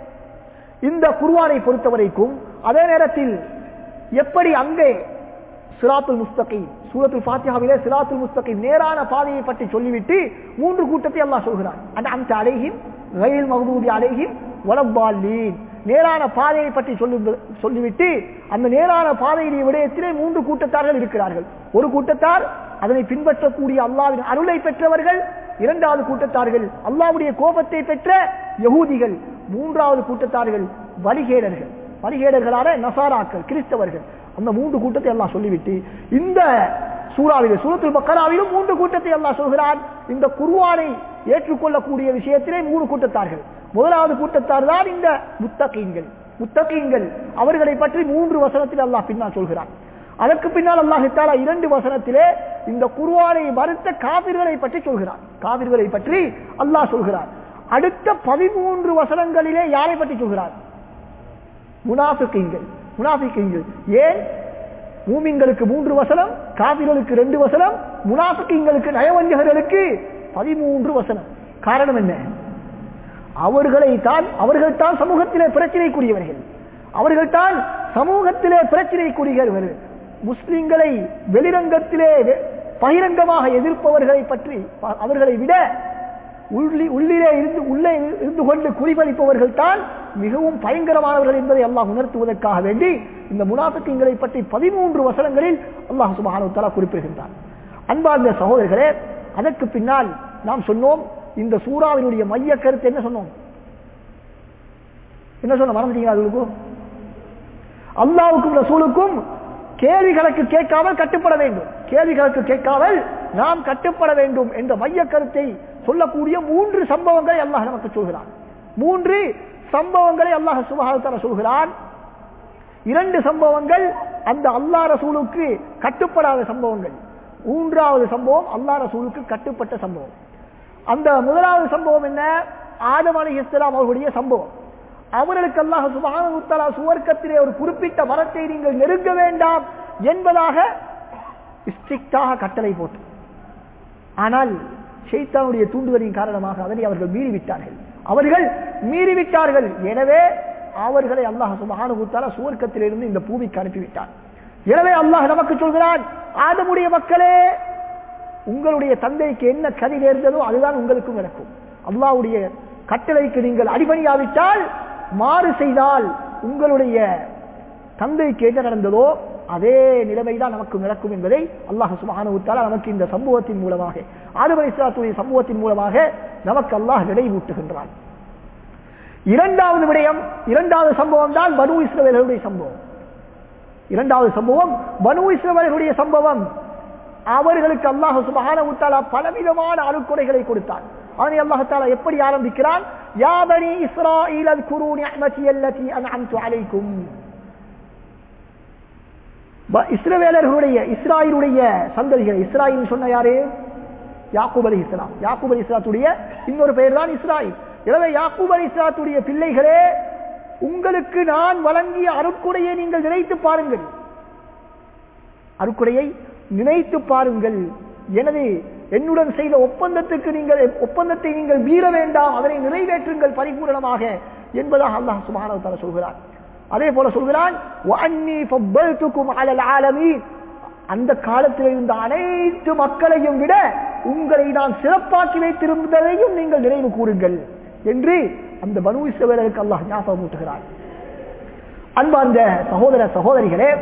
இந்த குர்வானை பொறுத்தவரைக்கும் அதே நேரத்தில் எப்படி அங்கே சிராத்துல் முஸ்தகீம் சூரத்துல் ஃபாத்தியாவிலே சிராத்துல் முஸ்தகீம் நேரான பாதையை பற்றி சொல்லிவிட்டு மூன்று கூட்டத்தை அல்லாஹ் சொல்கிறான் அந்த அந்த அலைஹிம் ரயில் மகதூதி அலைஹிம் வலப்பாலீன் நேரான பாதையை பற்றி சொல்லி சொல்லிவிட்டு அந்த நேரான பாதையினுடைய விடயத்திலே மூன்று கூட்டத்தார்கள் இருக்கிறார்கள் ஒரு கூட்டத்தார் அதனை பின்பற்றக்கூடிய அல்லாவின் அருளை பெற்றவர்கள் இரண்டாவது கூட்டத்தார்கள் அல்லாவுடைய கோபத்தை பெற்ற யகூதிகள் மூன்றாவது கூட்டத்தார்கள் வழிகேடர்கள் வழிகேடர்களான நசாராக்கள் கிறிஸ்தவர்கள் அந்த மூன்று கூட்டத்தை எல்லாம் சொல்லிவிட்டு இந்த சூறாவிலே சூரத்துல் பக்கராவிலும் மூன்று கூட்டத்தை எல்லாம் சொல்கிறான் இந்த குருவானை ஏற்றுக்கொள்ளக்கூடிய விஷயத்திலே மூணு கூட்டத்தார்கள் முதலாவது கூட்டத்தார் தான் இந்த முத்தகீன்கள் முத்தகீன்கள் அவர்களை பற்றி மூன்று வசனத்தில் அல்லாஹ் பின்னால் சொல்கிறான் அதற்கு பின்னால் அல்லாஹித்தாலா இரண்டு வசனத்திலே இந்த குருவானை மறுத்த காவிர்களை பற்றி சொல்கிறான் காவிர்களை பற்றி அல்லாஹ் சொல்கிறார் அடுத்த பதிமூன்று வசனங்களிலே யாரை பற்றி சொல்கிறார் முனாஃபிக்கீன்கள் முனாஃபிக்கீன்கள் ஏன் மூமின்களுக்கு மூன்று வசனம் காவிர்களுக்கு ரெண்டு வசனம் முனாஃபிக்கீன்களுக்கு நயவஞ்சகர்களுக்கு பதிமூன்று வசனம் காரணம் என்ன அவர்களை தான் அவர்கள் தான் சமூகத்திலே பிரச்சனைக்குரியவர்கள் அவர்கள் தான் சமூகத்திலே பிரச்சனைக்குரியவர்கள் முஸ்லிம்களை வெளிரங்கத்திலே பகிரங்கமாக எதிர்ப்பவர்களை பற்றி அவர்களை விட உள்ளி உள்ளிலே இருந்து உள்ளே இருந்து கொண்டு குறிப்பளிப்பவர்கள் தான் மிகவும் பயங்கரமானவர்கள் என்பதை அல்லாஹ் உணர்த்துவதற்காக வேண்டி இந்த முனாஃபிக்கங்களை பற்றி பதிமூன்று வசனங்களில் அல்லாஹ் சுபஹானுத்தாலா குறிப்பிடுகின்றார் அன்பார்ந்த சகோதரர்களே அதற்கு பின்னால் நாம் சொன்னோம் இந்த சூறாவினுடைய மைய கருத்து என்ன சொன்னோம் என்ன சொன்ன மறந்துட்டீங்களா அதுக்கும் அல்லாவுக்கும் ரசூலுக்கும் கேள்விகளுக்கு கேட்காமல் கட்டுப்பட வேண்டும் கேள்விகளுக்கு கேட்காமல் நாம் கட்டுப்பட வேண்டும் என்ற மைய கருத்தை சொல்லக்கூடிய மூன்று சம்பவங்களை அல்லாஹ் நமக்கு சொல்கிறான் மூன்று சம்பவங்களை அல்லாஹ் சுபகாலத்தால சொல்கிறான் இரண்டு சம்பவங்கள் அந்த அல்லா ரசூலுக்கு கட்டுப்படாத சம்பவங்கள் மூன்றாவது சம்பவம் அல்லா ரசூலுக்கு கட்டுப்பட்ட சம்பவம் அந்த முதலாவது சம்பவம் என்ன ஆதம் அலி இஸ்லாம் அவர்களுடைய சம்பவம் அவர்களுக்கு அல்லாஹ் சுபான சுவர்க்கத்திலே ஒரு குறிப்பிட்ட மரத்தை நீங்கள் நெருங்க வேண்டாம் என்பதாக ஸ்ட்ரிக்டாக கட்டளை போட்டு ஆனால் ஷைத்தானுடைய தூண்டுதலின் காரணமாக அதனை அவர்கள் மீறிவிட்டார்கள் அவர்கள் மீறிவிட்டார்கள் எனவே அவர்களை அல்லாஹ் சுபஹானுத்தால சுவர்க்கத்திலிருந்து இந்த பூமிக்கு அனுப்பிவிட்டார் எனவே அல்லாஹ் நமக்கு சொல்கிறான் ஆதமுடைய மக்களே உங்களுடைய தந்தைக்கு என்ன கதி நேர்ந்ததோ அதுதான் உங்களுக்கும் நடக்கும் அல்லாஹ்வுடைய கட்டளைக்கு நீங்கள் அடிபணியாவிட்டால் மாறு செய்தால் உங்களுடைய தந்தைக்கு என்ன நடந்ததோ அதே நிலைமைதான் நமக்கு நடக்கும் என்பதை அல்லாஹ் சுபஹானுத்தாலா நமக்கு இந்த சம்பவத்தின் மூலமாக ஆதம் அலிஸ்லாத்துடைய சம்பவத்தின் மூலமாக நமக்கு அல்லாஹ் நினைவூட்டுகின்றான் இரண்டாவது விடயம் இரண்டாவது சம்பவம் தான் பனு இஸ்ரவேலருடைய சம்பவம் இரண்டாவது சம்பவம் பனு இஸ்ரவேலருடைய சம்பவம் அவர்களுக்கு அல்லாஹ் சுபஹானஹு பலவிதமான அருக்குறைகளை கொடுத்தான் அதனை அல்லாஹால எப்படி ஆரம்பிக்கிறான் யாபனி இஸ்ராயில் குரு நிஅமதி அல்லதி அன்அம்து அலைக்கும் இஸ்ரவேலர்களுடைய இஸ்ராயிலுடைய சந்ததிகள் இஸ்ராயில் சொன்ன யாரு யாக்கூப் அலி இஸ்லாம் யாக்கூப் அலி இஸ்லாத்துடைய இன்னொரு பெயர் தான் இஸ்ராயில் எனவே யாக்கூப் அலி இஸ்லாத்துடைய பிள்ளைகளே உங்களுக்கு நான் வழங்கிய அருக்குறையை நீங்கள் நினைத்து பாருங்கள் அருக்குறையை நினைத்து பாருங்கள் எனவே என்னுடன் செய்த ஒப்பந்தத்துக்கு நீங்கள் ஒப்பந்தத்தை நீங்கள் மீற வேண்டாம் அதனை நிறைவேற்றுங்கள் பரிபூரணமாக என்பதாக அல்லாஹ் சுபான சொல்கிறார் அதே போல சொல்கிறான் அந்த காலத்தில் இருந்த அனைத்து மக்களையும் விட உங்களை நான் சிறப்பாக்கி வைத்திருந்ததையும் நீங்கள் நினைவு கூறுங்கள் என்று அந்த பனு இஸ்ரவேலருக்கு அல்லாஹ் ஞாபகம் ஊட்டுகிறார் அன்பார்ந்த சகோதர சகோதரிகளே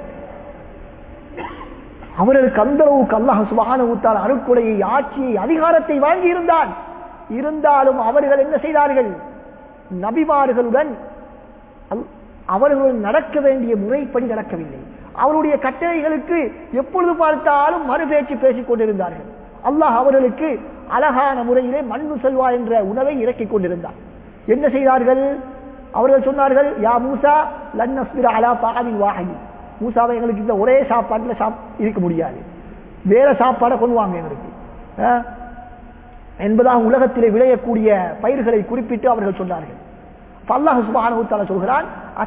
அவர்களுக்கு அந்த அளவுக்கு அல்லாஹ் சுபகான ஊத்தால் அருக்குடையை ஆட்சியை அதிகாரத்தை வாங்கி இருந்தான் இருந்தாலும் அவர்கள் என்ன செய்தார்கள் நபிமார்களுடன் அவர்களுடன் நடக்க வேண்டிய முறைப்படி நடக்கவில்லை அவருடைய கட்டளைகளுக்கு எப்பொழுது பார்த்தாலும் மறுபேச்சு பேசிக் கொண்டிருந்தார்கள் அல்லாஹ் அவர்களுக்கு அழகான முறையிலே மண்ணு செல்வா என்ற உணவை இறக்கிக் கொண்டிருந்தார் என்ன செய்தார்கள் அவர்கள் சொன்னார்கள் யா மூசா லன்னஸ்பிர அலா பாவி வாகி மூசாவை எங்களுக்கு இந்த ஒரே சாப்பாட்டில் சாப் இருக்க முடியாது வேற சாப்பாடை கொண்டு வாங்க எங்களுக்கு என்பதாக உலகத்திலே விளையக்கூடிய பயிர்களை குறிப்பிட்டு அவர்கள் சொன்னார்கள் அல்லாஹ் சுபான சொல்கிறான்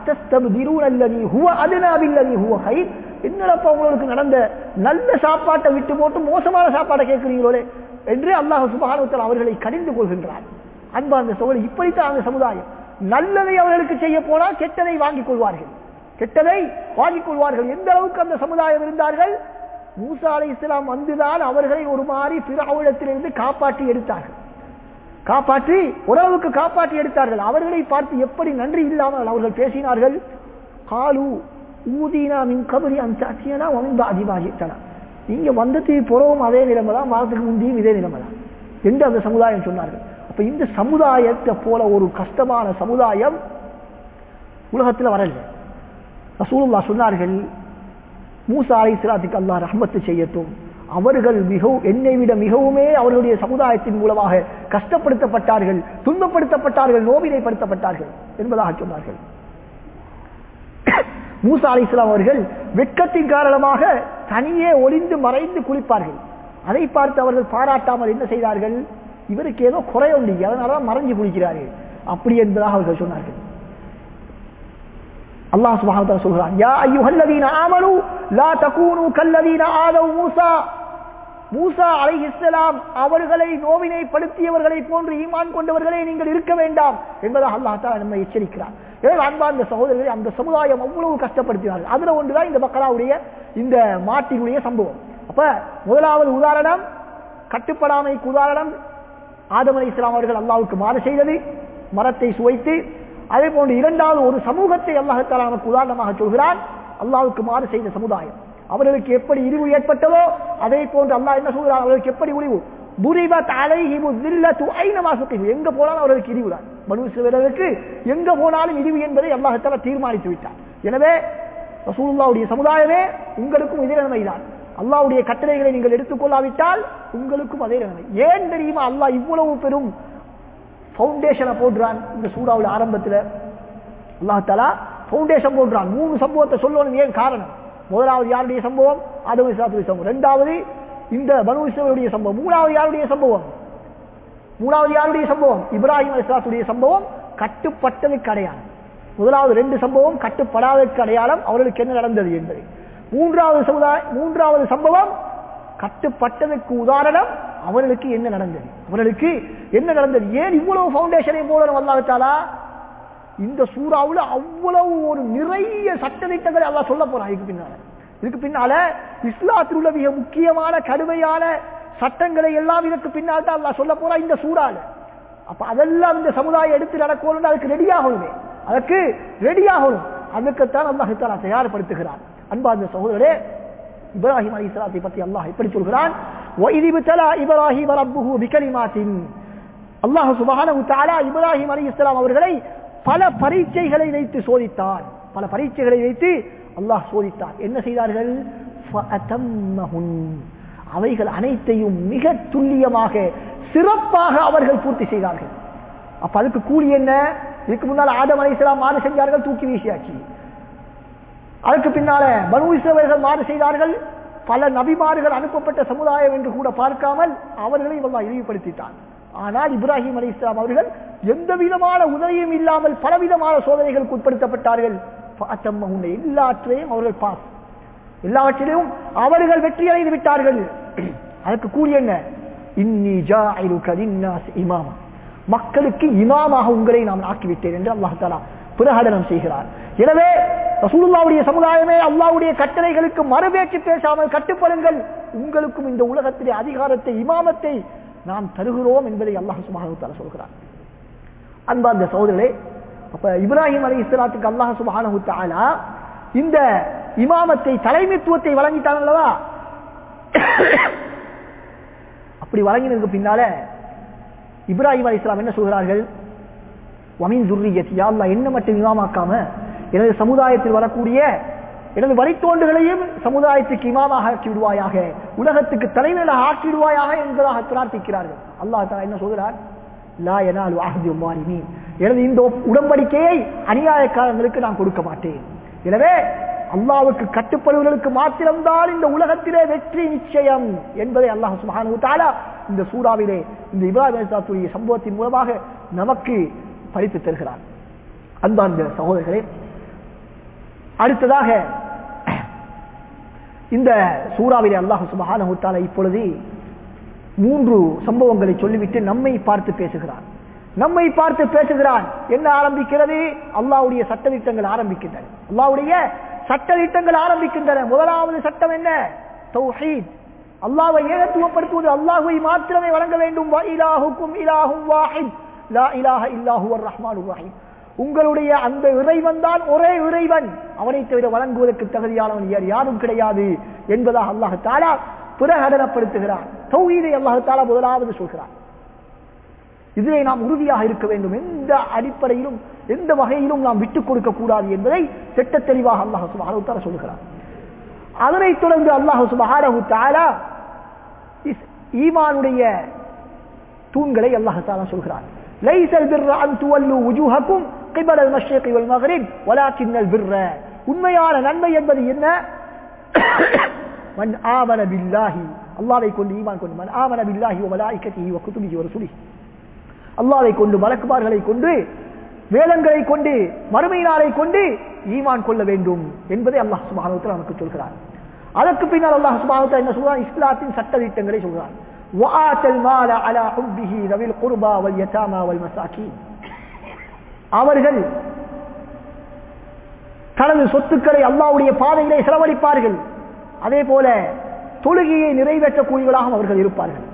என்னடப்பா உங்களுக்கு நடந்த நல்ல சாப்பாட்டை விட்டு போட்டு மோசமான சாப்பாட்டை கேட்கிறீங்களே என்று அல்லாஹ் சுபானுத்தல் அவர்களை கடிந்து கொள்கின்றார் அன்பார்ந்த சோழர் இப்படித்தான் அந்த சமுதாயம் நல்லதை அவர்களுக்கு செய்ய போனால் கெட்டதை வாங்கிக் கொள்வார்கள் கெட்டதை வாங்கிக் கொள்வார்கள் எந்த அளவுக்கு அந்த சமுதாயம் இருந்தார்கள் மூசா அலை இஸ்லாம் வந்துதான் அவர்களை ஒரு மாதிரி பிறவிடத்திலிருந்து காப்பாற்றி எடுத்தார்கள் காப்பாற்றி ஓரளவுக்கு காப்பாற்றி எடுத்தார்கள் அவர்களை பார்த்து எப்படி நன்றி இல்லாமல் அவர்கள் பேசினார்கள் காலு ஊதீனா மின் கபரி அஞ்சாச்சியனா வந்த அதிபாகித்தனா நீங்க வந்தது புறவும் அதே நிலைமை தான் வாரத்துக்கு முந்தியும் இதே நிலைமை தான் என்று அந்த சமுதாயம் சொன்னார்கள் அப்ப இந்த சமுதாயத்தை போல ஒரு கஷ்டமான சமுதாயம் உலகத்தில் வரல ரசூலுல்லா சொன்னார்கள் மூசா அலை சிலாத்துக்கு அல்லா ரஹமத்து செய்யட்டும் அவர்கள் மிகவும் என்னை விட மிகவுமே அவர்களுடைய சமுதாயத்தின் மூலமாக கஷ்டப்படுத்தப்பட்டார்கள் துன்பப்படுத்தப்பட்டார்கள் நோவினைப்படுத்தப்பட்டார்கள் என்பதாக சொன்னார்கள் மூசா அலி இஸ்லாம் அவர்கள் வெட்கத்தின் காரணமாக தனியே ஒளிந்து மறைந்து குளிப்பார்கள் அதை பார்த்து அவர்கள் பாராட்டாமல் என்ன செய்தார்கள் இவருக்கு ஏதோ குறை உண்டு அதனாலதான் மறைஞ்சு குளிக்கிறார்கள் அப்படி என்பதாக அவர்கள் சொன்னார்கள் அல்லாஹ் சுபஹானஹு சொல்கிறான் யா அய்யுஹல்லதீன ஆமனு லா தகூனு கல்லதீன ஆதவ் மூசா மூசா அலைஹிஸ்ஸலாம் அவர்களை நோவினைப்படுத்தியவர்களை போன்று ஈமான் கொண்டவர்களே நீங்கள் இருக்க வேண்டாம் என்பதாக அல்லாஹ் தஆலா நம்மை எச்சரிக்கிறார் எனவே அன்பார்ந்த சகோதரர்களை அந்த சமுதாயம் அவ்வளவு கஷ்டப்படுத்தினார்கள் அதுல ஒன்றுதான் இந்த மக்களாவுடைய இந்த மாட்டினுடைய சம்பவம் அப்ப முதலாவது உதாரணம் கட்டுப்படாமைக்கு உதாரணம் ஆதம் அலி இஸ்லாம் அவர்கள் அல்லாவுக்கு மாறு செய்தது மரத்தை சுவைத்து அதே போன்று இரண்டாவது ஒரு சமூகத்தை அல்லாஹத்தாலா நமக்கு உதாரணமாக சொல்கிறான் அல்லாவுக்கு மாறு செய்த சமுதாயம் அவர்களுக்கு எப்படி இழிவு ஏற்பட்டதோ அதே போன்று அல்லாஹ் என்ன சொல்கிறான் அவர்களுக்கு எப்படி இழிவு புரிபத் அலைஹிமு தில்லத்து ஐனமா சுத்திஹு எங்க போனாலும் அவர்களுக்கு இழிவுதான் பனு இஸ்ரவேலருக்கு எங்க போனாலும் இழிவு என்பதை அல்லாஹத்தாலா தீர்மானித்து விட்டார் எனவே ரசூலுல்லாவுடைய சமுதாயமே உங்களுக்கும் இதே நிலைமைதான் அல்லாவுடைய கட்டளைகளை நீங்கள் எடுத்துக்கொள்ளாவிட்டால் உங்களுக்கும் அதே நிலைமை ஏன் தெரியுமா அல்லாஹ் இவ்வளவு பெரும் பவுண்டேஷனை போடுறான் இந்த சூறாவில் ஆரம்பத்தில் அல்லாஹாலா பவுண்டேஷன் போடுறான் மூணு சம்பவத்தை சொல்லணும் ஏன் காரணம் முதலாவது யாருடைய சம்பவம் ஆதவ இஸ்லாத்துடைய சம்பவம் ரெண்டாவது இந்த பனு இஸ்ரவேலுடைய சம்பவம் மூணாவது யாருடைய சம்பவம் மூணாவது யாருடைய சம்பவம் இப்ராஹிம் அலிஸ்லாத்துடைய சம்பவம் கட்டுப்பட்டதுக்கு அடையாளம் முதலாவது ரெண்டு சம்பவம் கட்டுப்படாததற்கு அடையாளம் அவர்களுக்கு என்ன நடந்தது என்பது மூன்றாவது சமுதாய மூன்றாவது சம்பவம் கட்டுப்பட்டதற்கு உதாரணம் அவர்களுக்கு என்ன நடந்தது அவர்களுக்கு என்ன நடந்தது ஏன் இவ்வளவு பவுண்டேஷனை போடணும் அல்லாவிட்டாலா இந்த சூறாவுல அவ்வளவு ஒரு நிறைய சட்டத்திட்டங்களை அல்லாஹ் சொல்ல போறான் இதுக்கு பின்னால இதுக்கு பின்னால இஸ்லாத்தில் உள்ள மிக முக்கியமான கடுமையான சட்டங்களை எல்லாம் இதற்கு பின்னால் தான் அல்லாஹ் சொல்ல போறான் இந்த சூறால அப்ப அதெல்லாம் இந்த சமுதாயம் எடுத்து நடக்கணும் அதுக்கு ரெடி ஆகணுமே அதற்கு ரெடி ஆகணும் அதுக்குத்தான் அல்லாஹ் தாலா தயார்படுத்துகிறான் அன்பார்ந்த சகோதரரே இப்ராஹிம் அலி இஸ்லாத்தை பற்றி அல்லாஹ் எப்படி சொல்கிறான் وَإِذِ ابْتَلَى إِبْرَاهِيمَ رَبُّهُ بِكَلِمَاتٍ அல்லாஹ் சுபஹானஹு தஆலா இப்ராஹிம் அலைஹிஸ்ஸலாம் அவர்களை பல பரீட்சைகளை வைத்து சோதித்தான் பல பரீட்சைகளை வைத்து அல்லாஹ் சோதித்தான் என்ன செய்தார்கள் فَأَتَمَّهُنْ அவைகள் அனைத்தையும் மிக துல்லியமாக சிறப்பாக அவர்கள் பூர்த்தி செய்தார்கள் அப்ப அதுக்கு கூலி என்ன இதுக்கு முன்னால் ஆதம் அலைஹிஸ்ஸலாம் மாறு செஞ்சார்கள் தூக்கி வீசியாச்சு அதுக்கு பின்னால பனு இஸ்ரவேலர்கள் மாறு செய்தார்கள் பல நபிமார்கள் அனுப்பப்பட்ட சமுதாயம் என்று கூட பார்க்காமல் அவர்களை இவர்கள் இழிவுபடுத்திட்டான் ஆனால் இப்ராஹிம் அலி இஸ்லாம் அவர்கள் எந்த விதமான உதவியும் இல்லாமல் பலவிதமான சோதனைகளுக்கு உட்படுத்தப்பட்டார்கள் உன்னை எல்லாற்றையும் அவர்கள் பாஸ் எல்லாவற்றிலும் அவர்கள் வெற்றி அடைந்து விட்டார்கள் அதற்கு கூலி என்ன இன்னி ஜாஇலுக லின்னாஸ் இமாமா மக்களுக்கு இமாமாக உங்களை நான் ஆக்கிவிட்டேன் என்று அல்லாஹ் தாலா பிரகடனம் செய்கிறார் எனவே ரசூலுல்லாவுடைய சமுதாயமே அல்லாவுடைய கட்டளைகளுக்கு மறுபேச்சு பேசாமல் கட்டுப்படுங்கள் உங்களுக்கும் இந்த உலகத்திலே அதிகாரத்தை இமாமத்தை நாம் தருகிறோம் என்பதை அல்லாஹ் சுபானு சொல்கிறார் அன்பார்ந்த சகோதரர்களே அப்ப இப்ராஹிம் அலி இஸ்லாத்துக்கு அல்லாஹ் சுபானு தாலா இந்த இமாமத்தை தலைமைத்துவத்தை வழங்கிட்டான் அல்லவா அப்படி வழங்கினதுக்கு பின்னால இப்ராஹிம் அலி இஸ்லாம் என்ன சொல்கிறார்கள் வமின் துர்ரியத் யாழ்லா என்ன மட்டும் இமாமாக்காம எனது சமுதாயத்தில் வரக்கூடிய எனது வழித்தோண்டுகளையும் சமுதாயத்துக்கு இமாமாக ஆக்கி விடுவாயாக உலகத்துக்கு தலைமையிலாக ஆக்கி விடுவாயாக என்பதாக பிரார்த்திக்கிறார்கள் அல்லாஹ் தாலா என்ன சொல்கிறார் லா எனால் வாஹதி உமாரிமி எனது இந்த உடன்படிக்கையை அநியாயக்காரங்களுக்கு நான் கொடுக்க மாட்டேன் எனவே அல்லாவுக்கு கட்டுப்படுவதற்கு மாத்திரம்தான் இந்த உலகத்திலே வெற்றி நிச்சயம் என்பதை அல்லாஹ் சுபானு தாலா இந்த சூறாவிலே இந்த இப்ராஹிம் சம்பவத்தின் மூலமாக நமக்கு படித்து தருகிறார் அன்பார்ந்த சகோதரர்களே அடுத்ததாக இந்த சூறாவிலே அல்லாஹு சுபஹான இப்பொழுது மூன்று சம்பவங்களை சொல்லிவிட்டு நம்மை பார்த்து பேசுகிறார் நம்மை பார்த்து பேசுகிறான் என்ன ஆரம்பிக்கிறது அல்லாவுடைய சட்டத்திட்டங்கள் ஆரம்பிக்கின்றன அல்லாவுடைய சட்டத்திட்டங்கள் ஆரம்பிக்கின்றன முதலாவது சட்டம் என்ன தௌஹீத் அல்லாவை ஏகத்துவப்படுத்துவது அல்லாஹுவை மாத்திரமே வழங்க வேண்டும் இலாஹுக்கும் இலாஹும் வாஹித் லா இலாஹ இல்லாஹுவர் ரஹ்மான் ரஹீம் உங்களுடைய அந்த இறைவன் தான் ஒரே இறைவன் அவனை தவிர வழங்குவதற்கு தகுதியானவன் யார் யாரும் கிடையாது என்பதாக அல்லாஹு தாலா பிரகடனப்படுத்துகிறான் தௌஹீதை அல்லாஹு தாலா முதலாவது சொல்கிறான் இதிலே நாம் உறுதியாக இருக்க வேண்டும் எந்த அடிப்படையிலும் எந்த வகையிலும் நாம் விட்டுக் கொடுக்க கூடாது என்பதை திட்ட தெளிவாக அல்லாஹ் சுபஹானஹு தஆலா சொல்கிறார் அதனைத் தொடர்ந்து அல்லாஹ் சுபஹானஹு தஆலா ஈமானுடைய தூண்களை அல்லாஹ் தஆலா சொல்கிறார் ليس البر أن تولوا وجوهكم قبل المشرق والمغرب ولكن البر உண்மையான நன்மை என்பது என்ன மன் ஆமன பில்லாஹி அல்லாஹ்வை கொண்டு ஈமான் கொண்டு மன் ஆமன பில்லாஹி வ மலாயிகத்திஹி வ குதுபிஹி வ ரசூலிஹி அல்லாஹ்வை கொண்டு மலக்குமார்களை கொண்டு வேதங்களை கொண்டு மறுமை நாளை கொண்டு ஈமான் கொள்ள வேண்டும் என்பதை அல்லாஹ் சுபானத்தில் நமக்கு சொல்கிறார் அதற்கு பின்னால் அல்லாஹ் சுபானத்தில் என்ன சொல்றான் இஸ்லாத்தின் சட்ட திட்டங்களை சொல்கிறான் وآت المال على حبه ذوي القربى واليتامى والمساكين அவர்கள் தனது சொத்துக்களை அல்லாவுடைய பாதையிலே செலவழிப்பார்கள் அதே போல தொழுகையை நிறைவேற்றக்கூடியவர்களாக அவர்கள் இருப்பார்கள்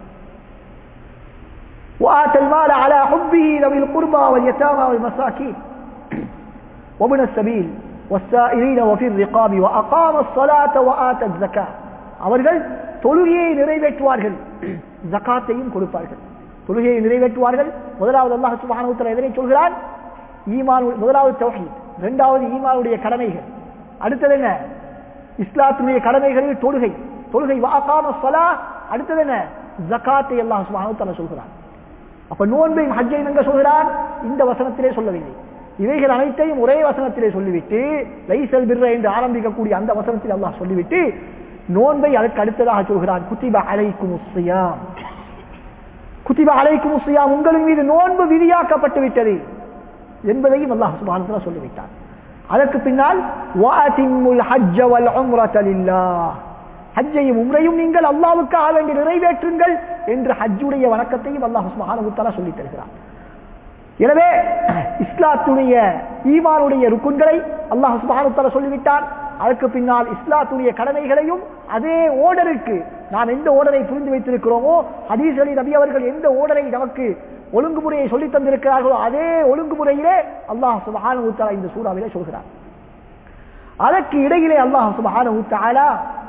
وآت المال على حبه ذوي القربى واليتامى والمساكين وابن السبيل والسائلين وفي الرقاب وأقام الصلاة وآت الزكاة அவர்கள் தொழுகையை நிறைவேற்றுவார்கள் ஜக்காத்தையும் கொடுப்பார்கள் தொழுகையை நிறைவேற்றுவார்கள் முதலாவது அல்லாஹ் சுபானவுத்தர எதனை சொல்கிறான் ஈமான் முதலாவது தௌஹீத் இரண்டாவது ஈமானுடைய கடமைகள் அடுத்தது என்ன இஸ்லாத்துடைய கடமைகளில் தொழுகை தொழுகை வாக்காம சலா அடுத்தது என்ன ஜக்காத்தை அல்லாஹ் சுபானவுத்தர சொல்கிறான் அப்ப நோன்பையும் ஹஜ்ஜையும் எங்க சொல்கிறான் இந்த வசனத்திலே சொல்லவில்லை இவைகள் அனைத்தையும் ஒரே வசனத்திலே சொல்லிவிட்டு லைசல் பிர்ர என்று ஆரம்பிக்கக்கூடிய அந்த வசனத்தில் அல்லாஹ் சொல்லிவிட்டு நோன்பை அதற்கு அடுத்ததாக சொல்கிறான் குத்திப அலைக்கும் உஸ்ஸியாம் குத்திப அலைக்கும் உஸ்ஸியாம் உங்களின் மீது நோன்பு விதியாக்கப்பட்டு விட்டது என்பதையும் அல்லாஹ் சுப்ஹானஹு வ தஆலா சொல்லிவிட்டார் அதற்கு பின்னால் வஅதிம்முல் ஹஜ்ஜ வல் உம்ரத லில்லாஹ் ஹஜ்ஜையும் உம்ரையும் நீங்கள் அல்லாஹ்வுக்காக வேண்டி நிறைவேற்றுங்கள் என்று ஹஜ்ஜுடைய வணக்கத்தையும் அல்லாஹ் சுப்ஹானஹு வ தஆலா சொல்லித் தருகிறார் எனவே இஸ்லாத்துடைய ஈமானுடைய ருக்குன்களை அல்லாஹ் சுப்ஹானஹு வ தஆலா சொல்லிவிட்டான் அதற்கு பின்னால் இஸ்லாத்துடைய கடமைகளையும் அதே ஓர்டருக்கு நாம் எந்த ஓர்டரை புரிந்து வைத்திருக்கிறோமோ ஹதீஸ்களில் நபி அவர்கள் எந்த ஓர்டரை நமக்கு ஒழுங்குமுறையை சொல்லித் தந்திருக்கிறார்களோ அதே ஒழுங்குமுறையிலே அல்லாஹ் சுபஹானஹு வ தஆலா இந்த சூறாவிலே சொல்கிறார் அதற்கு இடையிலே அல்லாஹ் சுபஹானஹு வ தஆலா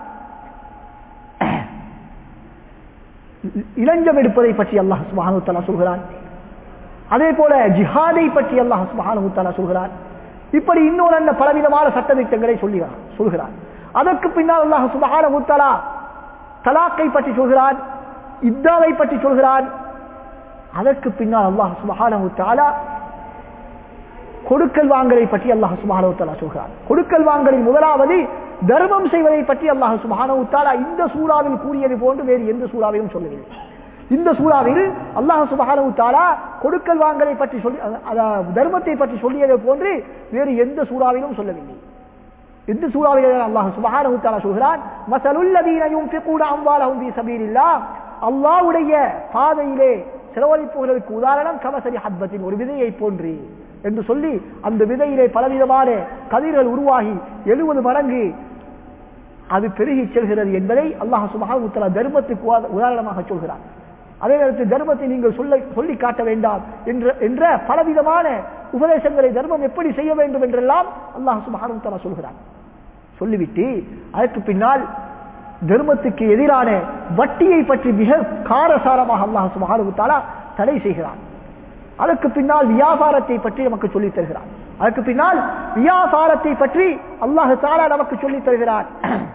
இளஞ்சம் எடுப்பதை பற்றி அல்லாஹ் சுபஹானஹு வ தஆலா சொல்கிறான் அதே போல ஜிஹாதை பற்றி அல்லாஹ் சுபஹானஹு வ தஆலா சொல்கிறான் இப்படி இன்னொரு அந்த பலவிதமான சட்டத்திட்டங்களை சொல்லுகிறான் சொல்கிறான் அதற்கு பின்னால் அல்லாஹ் சுபஹானஹு வ தஆலா தலாக்கை பற்றி சொல்கிறான் இத்தாவை பற்றி சொல்கிறான் அதற்கு பின்னால் அல்லாஹ் சுபஹானஹு வ தஆலா கொடுக்கல் வாங்கலை பற்றி அல்லாஹ் சுபஹானஹு வ தஆலா சொல்கிறான் கொடுக்கல் வாங்கலில் முதலாவது தர்மம் செய்வதை பற்றி அல்லாஹ் சுபஹானஹு வ தஆலா இந்த சூறாவில் கூறியது போன்று வேறு எந்த சூறாவிலும் சொல்லவில்லை இந்த சூறாவில் அல்லாஹ் சுபஹானஹு வ தஆலா கொடுக்கல் வாங்கலை பற்றி சொல்லி அதாவது தர்மத்தை பற்றி சொல்லியது போன்று வேறு எந்த சூறாவிலும் சொல்லவில்லை இந்த சூறாவிலே அல்லாஹ் சுபஹானஹு வ தஆலா சொல்கிறான் மஸலுல் லதீன யுன்ஃபிகூன அம்வாலஹும் ஃபீ ஸபீலில்லாஹ் அல்லாஹ்வுடைய பாதையிலே செலவழிப்புகளுக்கு உதாரணம் கமசரி ஹப்பத்தின் ஒரு விதையை போன்று என்று சொல்லி அந்த விதையிலே பலவிதமான கதிர்கள் உருவாகி எழுபது மடங்கு அது பெருகி செல்கிறது என்பதை அல்லாஹ் சுபஹானஹு வ தஆலா தர்மத்துக்கு உதா- உதாரணமாக சொல்கிறார் அதே நேரத்தில் தர்மத்தை நீங்கள் சொல்ல சொல்லி காட்ட வேண்டாம் என்ற என்ற பலவிதமான உபதேசங்களை தர்மம் எப்படி செய்ய வேண்டும் என்றெல்லாம் அல்லாஹ் சுபஹானஹு வ தஆலா சொல்கிறார் சொல்லிவிட்டு அதற்கு பின்னால் தர்மத்துக்கு எதிரான வட்டியை பற்றி மிக காரசாரமாக அல்லாஹ் சுபஹானஹு வ தஆலா தடை செய்கிறான் அதற்கு பின்னால் வியாபாரத்தை பற்றி நமக்கு சொல்லித் தருகிறான் அதற்கு பின்னால் வியாபாரத்தை பற்றி அல்லாஹு தாலா நமக்கு சொல்லித் தருகிறான்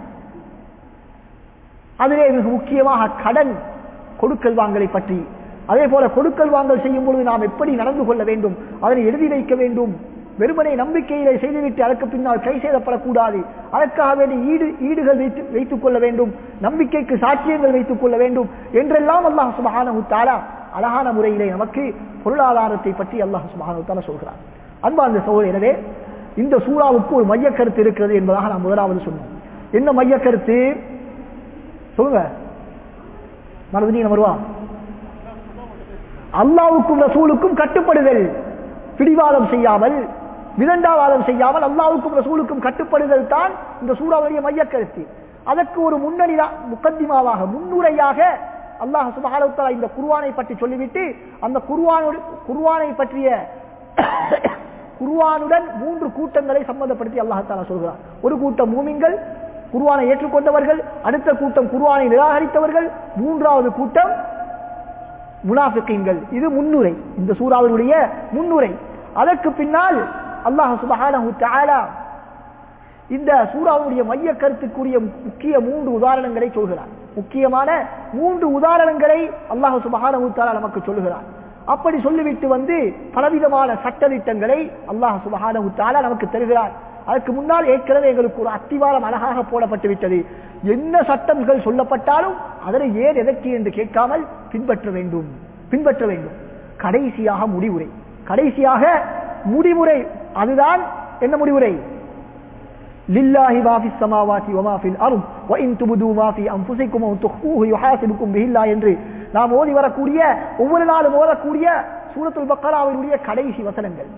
அதிலே மிக முக்கியமாக கடன் கொடுக்கல் வாங்கலை பற்றி அதே போல கொடுக்கல் வாங்கல் செய்யும் பொழுது நாம் எப்படி நடந்து கொள்ள வேண்டும் அதனை எழுதி வைக்க வேண்டும் வெறுமனை நம்பிக்கையிலே செய்துவிட்டு அதற்கு பின்னால் கை செய்தப்படக்கூடாது அதற்காக வேண்டி ஈடு ஈடுகள் வைத்து வைத்துக் கொள்ள வேண்டும் நம்பிக்கைக்கு சாட்சியங்கள் வைத்துக் கொள்ள வேண்டும் என்றெல்லாம் அல்லாஹ் சுபஹானஹு தஆலா அழகான முறையிலே நமக்கு பொருளாதாரத்தை பற்றி அல்லாஹ் சுபஹானஹு தஆலா சொல்கிறார் அன்பார்ந்த சகோதரர் எனவே இந்த சூறாவுக்கு ஒரு மையக் கருத்து இருக்கிறது என்பதாக நாம் முதலாவது சொன்னோம் என்ன மையக் கருத்து சொல்லுங்க மறுபடியும் வருவா அல்லாவுக்கும் ரசூலுக்கும் கட்டுப்படுதல் பிடிவாதம் செய்யாமல் விதண்டாவாதம் செய்யாமல் அல்லாவுக்கும் ரசூலுக்கும் கட்டுப்படுதல் தான் இந்த சூறாவுடைய மையக் கருத்து அதற்கு ஒரு முன்னணி முக்கத்திமாவாக முன்னுரையாக அல்லாஹ் சுபஹானஹு வ தஆலா இந்த குர்ஆனை பற்றி சொல்லிவிட்டு அந்த குர்ஆனோடு குர்ஆனை பற்றிய குர்ஆனுடன் மூன்று கூட்டங்களை சம்பந்தப்படுத்தி அல்லாஹ் தஆலா சொல்கிறார் ஒரு கூட்டம் மூமின்கள் குர்ஆனை ஏற்றுக்கொண்டவர்கள் அடுத்த கூட்டம் குர்ஆனை நிராகரித்தவர்கள் மூன்றாவது கூட்டம் முனாஃபிகீன்கள் இது முன்னுரை இந்த சூறாவினுடைய முன்னுரை அதற்கு பின்னால் அல்லாஹ் சுபஹானஹு தஆலா இந்த சூறாவுடைய மைய கருத்துக்குரிய முக்கிய மூன்று உதாரணங்களை சொல்கிறார் முக்கியமான மூன்று உதாரணங்களை அல்லாஹ் சுபஹானஹு தஆலா நமக்கு சொல்லுகிறார் அப்படி சொல்லிவிட்டு வந்து பலவிதமான சட்டதிட்டங்களை அல்லாஹ் சுபஹானஹு தஆலா நமக்கு தருகிறார் அதற்கு முன்னால் ஏற்கனவே எங்களுக்கு ஒரு அத்திவாரம் அழகாக போடப்பட்டு விட்டது என்ன சட்டங்கள் சொல்லப்பட்டாலும் அதனை ஏன் எதற்கு என்று கேட்காமல் பின்பற்ற வேண்டும் பின்பற்ற வேண்டும் கடைசியாக முடிவுரை கடைசியாக முடிவுரை அதுதான் என்ன முடிவுரை லில்லாஹி மா ஃபிஸ் ஸமாவாதி வ மா ஃபில் அர்த் வ இன் துப்து மா ஃபி அன்ஃபுசிக்கும் வ துഖூஹு யுஹாசிபுக்கும் பிஹில்லாஹ் என்று நாம் ஓதி வரக்கூடிய ஒவ்வொரு நாளும் ஓதக்கூடிய சூரத்துல் பக்கராவினுடைய கடைசி வசனங்கள்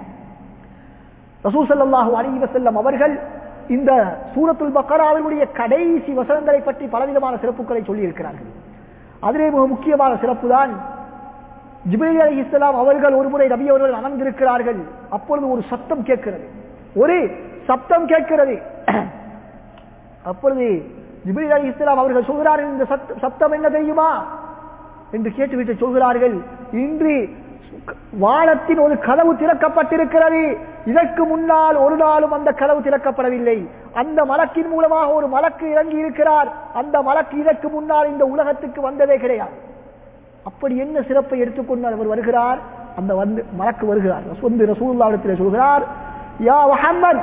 ரசூல் ஸல்லல்லாஹு அலைஹி வஸல்லம் அவர்கள் இந்த சூரத்துல் பக்கராவினுடைய கடைசி வசனங்களை பற்றி பலவிதமான சிறப்புகளை சொல்லி இருக்கிறார்கள் அதிலே மிக முக்கியமான சிறப்பு தான் ஜிப்ரீல் அலி இஸ்லாம் அவர்கள் ஒருமுறை நபி அவர்கள் அமர்ந்திருக்கிறார்கள் அப்பொழுது ஒரு சத்தம் கேட்கிறது ஒரு சப்தம் கேட்கிறது அப்பொழுது ஜிப்ரீல் அலி இஸ்லாம் அவர்கள் சொல்கிறார்கள் இந்த சத்- சப்தம் என்ன தெரியுமா என்று கேட்டுவிட்டு சொல்கிறார்கள் இன்று வானத்தின் ஒரு கதவு திறக்கப்பட்டிருக்கிறது இதற்கு முன்னால் ஒரு நாளும் அந்த கதவு திறக்கப்படவில்லை அந்த மலக்கின் மூலமாக ஒரு மலக்கு இறங்கி இருக்கிறார் அந்த மலக்கு இதற்கு முன்னால் இந்த உலகத்துக்கு வந்ததே கிடையாது அப்படி என்ன சிறப்பை எடுத்துக்கொண்டு அவர் வருகிறார் அந்த வந்து மலக்கு வருகிறார் வந்து ரசூலுல்லாஹ்விடத்தில் சொல்கிறார் யா முஹம்மத்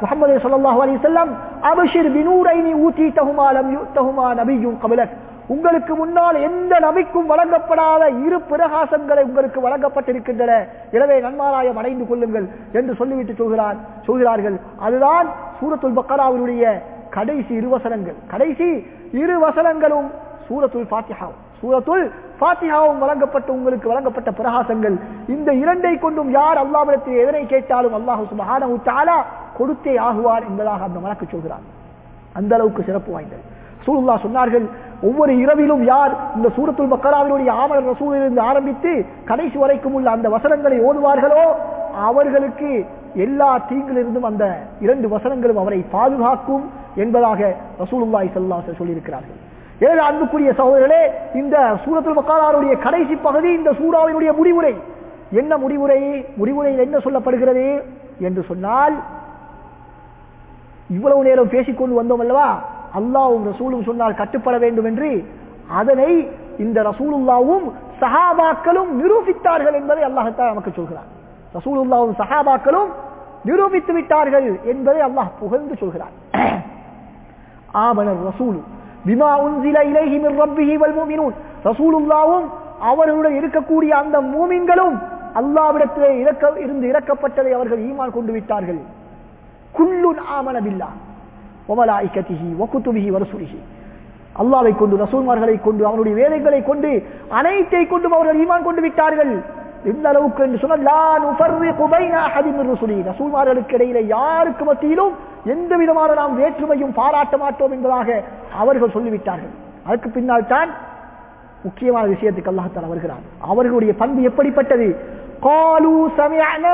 முகமது ஸல்லல்லாஹு அலைஹி வஸல்லம் அபஷிர் பினூரைனி ஊதீதஹுமா லம் யுத்தஹுமா நபிய்யும் கபலக் உங்களுக்கு முன்னால் எந்த நபிக்கும் வழங்கப்படாத இரு பிரகாசங்களை உங்களுக்கு வழங்கப்பட்டிருக்கின்றன எனவே நன்மாராயம் அடைந்து கொள்ளுங்கள் என்று சொல்லிவிட்டு சொல்கிறார் சொல்கிறார்கள் அதுதான் சூரத்துல் பக்கராவினுடைய கடைசி இரு வசனங்கள் கடைசி இரு வசனங்களும் சூரத்துல் ஃபாத்திஹா சூரத்துல் ஃபாத்திஹாவும் வழங்கப்பட்ட உங்களுக்கு வழங்கப்பட்ட பிரகாசங்கள் இந்த இரண்டை கொண்டும் யார் அல்லாவிடத்தில் எதனை கேட்டாலும் அல்லாஹு சுபஹானஹு தஆலா கொடுத்தே ஆகுவார் என்பதாக அந்த மலக்கு சொல்கிறார் அந்த அளவுக்கு சிறப்பு வாய்ந்தது ரசூலுல்லா சொன்னார்கள் ஒவ்வொரு இரவிலும் யார் இந்த சூரத்துல் பக்கராவினுடைய ஆமலர் ரசூலிலிருந்து ஆரம்பித்து கடைசி வரைக்கும் உள்ள அந்த வசனங்களை ஓதுவார்களோ அவர்களுக்கு எல்லா தீங்கிலிருந்தும் அந்த இரண்டு வசனங்களும் அவரை பாதுகாக்கும் என்பதாக ரசூலுல்லாஹி ஸல்லல்லாஹு அலைஹி சொல்லியிருக்கிறார்கள் எனவே அன்புக்குரிய சகோதரர்களே இந்த சூரத்துல் பக்காராருடைய கடைசி பகுதி இந்த சூறாவினுடைய முடிவுரை என்ன முடிவுரை முடிவுரையில் என்ன சொல்லப்படுகிறது என்று சொன்னால் இவ்வளவு நேரம் பேசிக்கொண்டு வந்தோம் அல்லவா அல்லாவும் ரசூலும் சொன்னால் கட்டுப்பட வேண்டும் என்று அதனை இந்த ரசூலுல்லாவும் சஹாபாக்களும் நிரூபித்தார்கள் என்பதை அல்லாஹத்தான் நமக்கு சொல்கிறார் ரசூலுல்லாவும் சஹாபாக்களும் நிரூபித்து விட்டார்கள் என்பதை அல்லாஹ் புகழ்ந்து சொல்கிறார் ஆமனர் ரசூலு பிமா உன்சில இலைஹி மின் ரப்பிஹி வல் முஃமினூன் ரசூலுல்லாவும் அவர்களுடன் இருக்கக்கூடிய அந்த மூமின்களும் அல்லாவிடத்திலே இறக்க இருந்து இறக்கப்பட்டதை அவர்கள் ஈமான் கொண்டு விட்டார்கள் குல்லுன் ஆமன பில்லாஹ் ஒமலாய்கத்திஹி ஒக்குத்துபிஹி வரசுலிஹி அல்லாவை கொண்டு ரசூல்மார்களை கொண்டு அவருடைய வேலைகளை கொண்டு அனைத்தை கொண்டும் அவர்கள் ஈமான் கொண்டு விட்டார்கள் எந்த அளவுக்கு என்று சொன்னால் ரசூல்மார்களுக்கு இடையில யாருக்கு மத்தியிலும் எந்த விதமான நாம் வேற்றுமையும் பாராட்ட மாட்டோம் என்பதாக அவர்கள் சொல்லிவிட்டார்கள் அதற்கு பின்னால் தான் முக்கியமான விஷயத்துக்கு அல்லாஹால வருகிறார் அவர்களுடைய பண்பு எப்படிப்பட்டது காலு சமயனா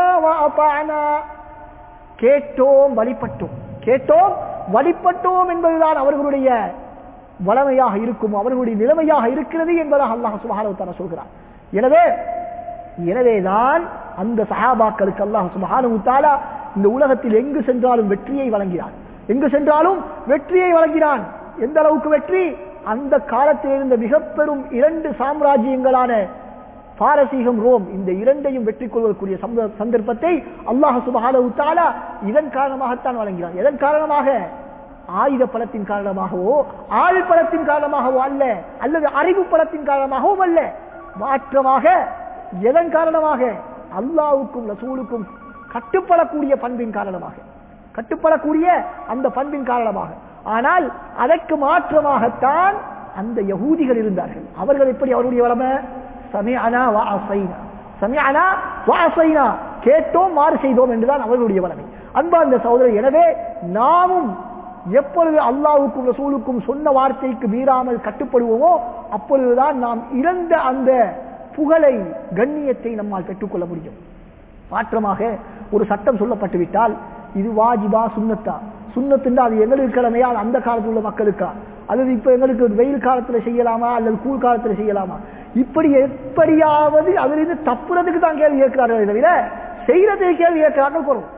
கேட்டோம் வழிபட்டோம் கேட்டோம் வழிபட்டோம் என்பதுதான் அவர்களுடைய வளமையாக இருக்கும் அவர்களுடைய நிலைமையாக இருக்கிறது என்பதாக அல்லாஹ் சுபஹானவத்தார சொல்கிறார் எனவே எனவேதான் அந்த சஹாபாக்களுக்கு அல்லாஹ் சுபஹானவுத்தாலா இந்த உலகத்தில் எங்கு சென்றாலும் வெற்றியை வழங்கினான் எங்கு சென்றாலும் வெற்றியை வழங்கினான் எந்த அளவுக்கு வெற்றி அந்த காலத்தில் இருந்த மிக பெரும் இரண்டு சாம்ராஜ்யங்களான பாரசீகம் ரோம் இந்த இரண்டையும் வெற்றி கொள்வதற்குரிய சந்தர்ப்பத்தை அல்லாஹ் சுபஹானவுத்தாலா இதன் காரணமாகத்தான் வழங்கினான் எதன் காரணமாக ஆயுத பலத்தின் காரணமாகவோ ஆள் பலத்தின் காரணமாகவோ அல்ல அல்லது அறிவு பலத்தின் காரணமாகவும் அல்ல மாற்றமாக எதன் காரணமாக அல்லாவுக்கும் ரசூலுக்கும் கட்டுப்படக்கூடிய பண்பின் காரணமாக கட்டுப்படக்கூடிய அந்த பண்பின் காரணமாக ஆனால் அதற்கு மாற்றமாகத்தான் அந்த யகூதிகள் இருந்தார்கள் அவர்கள் எப்படி அவருடைய வளமை சமயனா வாசைனா சமயனா வாசைனா கேட்டோம் மாறு செய்தோம் என்றுதான் அவர்களுடைய வளமை அன்பார்ந்த சகோதரர் எனவே நாமும் எப்பொழுது அல்லாவுக்கும் ரசூலுக்கும் சொன்ன வார்த்தைக்கு மீறாமல் கட்டுப்படுவோமோ அப்பொழுதுதான் நாம் இழந்த அந்த புகழை கண்ணியத்தை நம்மால் பெற்றுக்கொள்ள முடியும் மாற்றமாக ஒரு சட்டம் சொல்லப்பட்டு விட்டால் இது வாஜிபா சுண்ணத்தா சுண்ணத்துண்டா அது எங்களுக்கு கிழமையா அது அந்த காலத்தில் உள்ள மக்களுக்கா அல்லது இப்ப எங்களுக்கு வெயில் காலத்துல செய்யலாமா அல்லது கூழ் காலத்துல செய்யலாமா இப்படி எப்படியாவது அதிலிருந்து தப்புறதுக்கு தான் கேள்வி கேட்கிறார்கள் தவிர செய்யறதுக்கு கேள்வி கேட்கிறார்கள் போறோம்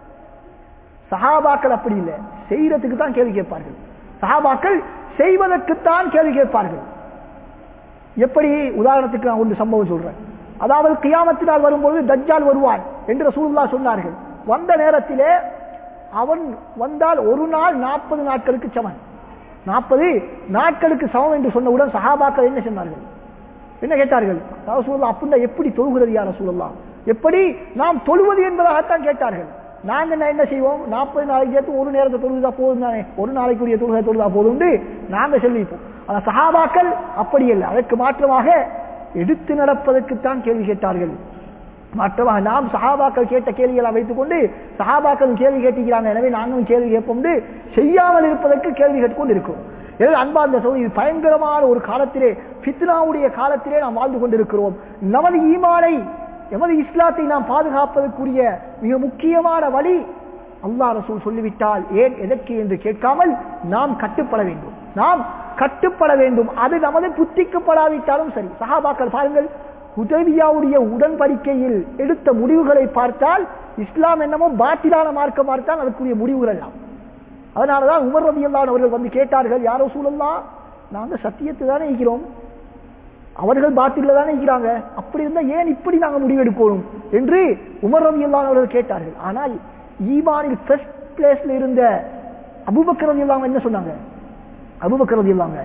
சஹாபாக்கள் அப்படி இல்லை செய்யறதுக்கு தான் கேள்வி கேட்பார்கள் சஹாபாக்கள் செய்வதற்குத்தான் கேள்வி கேட்பார்கள் எப்படி உதாரணத்துக்கு நான் ஒன்று சம்பவம் சொல்றேன் அதாவது கியாமத்தினால் வரும்போது தஜ்ஜால் வருவான் என்று ரசூலுல்லா சொன்னார்கள் வந்த நேரத்திலே அவன் வந்தால் ஒரு நாள் நாற்பது நாட்களுக்கு சமன் நாற்பது நாட்களுக்கு சமம் என்று சொன்னவுடன் சஹாபாக்கள் என்ன சொன்னார்கள் என்ன கேட்டார்கள் ரசூலுல்லா அப்படின்னா எப்படி தொழுகிறது யார் ரசூலுல்லா எப்படி நாம் தொழுவது என்பதாகத்தான் கேட்டார்கள் நாங்க என்ன செய்வோம் நாற்பது நாளைக்கு சேர்த்து ஒரு நேரத்தை தொழுதா போதும் தானே ஒரு நாளைக்குரிய தொழுகை தொழுதா போதும் நாங்க சொல்லிப்போம் ஆனா சஹாபாக்கள் அப்படி இல்லை அதற்கு மாற்றமாக எடுத்து நடப்பதற்குத்தான் கேள்வி கேட்டார்கள் மாற்றமாக நாம் சஹாபாக்கள் கேட்ட கேள்விகளை வைத்துக் கொண்டு சஹாபாக்கள் கேள்வி கேட்டுக்கிறாங்க எனவே நாங்களும் கேள்வி கேட்போம் செய்யாமல் இருப்பதற்கு கேள்வி கேட்டுக்கொண்டு இருக்கும் எனவே அன்பார்ந்த சோழி இது பயங்கரமான ஒரு காலத்திலே பித்னாவுடைய காலத்திலே நாம் வாழ்ந்து கொண்டிருக்கிறோம் நமது ஈமானை எமது இஸ்லாத்தை நாம் பாதுகாப்பதற்குரிய மிக முக்கியமான வழி அல்லா ரசூல் சொல்லிவிட்டால் ஏன் எதற்கு என்று கேட்காமல் நாம் கட்டுப்பட வேண்டும் நாம் கட்டுப்பட வேண்டும் அது நமது புத்திக்கப்படாவிட்டாலும் சரி சஹாபாக்கள் பாருங்கள் உதவியாவுடைய உடன்படிக்கையில் எடுத்த முடிவுகளை பார்த்தால் இஸ்லாம் என்னமோ பாத்திலான மார்க்க பார்த்தால் அதற்குரிய முடிவுகள் எல்லாம் அதனாலதான் உமர் ரவி அவர்கள் வந்து கேட்டார்கள் யாரோ சூழல்லா நாங்க சத்தியத்தை தானே இருக்கிறோம் அவர்கள் பாத்தில தானே இருக்கிறாங்க அப்படி இருந்தா ஏன் இப்படி நாங்க முடிவெடுக்கணும் என்று உமர் ரவி அவர்கள் கேட்டார்கள் ஆனால் ஈமானில் ஃபர்ஸ்ட் பிளேஸ்ல இருந்த அபூபக்கர் இல்லாம என்ன சொன்னாங்க அபூபக்கர் இல்லாம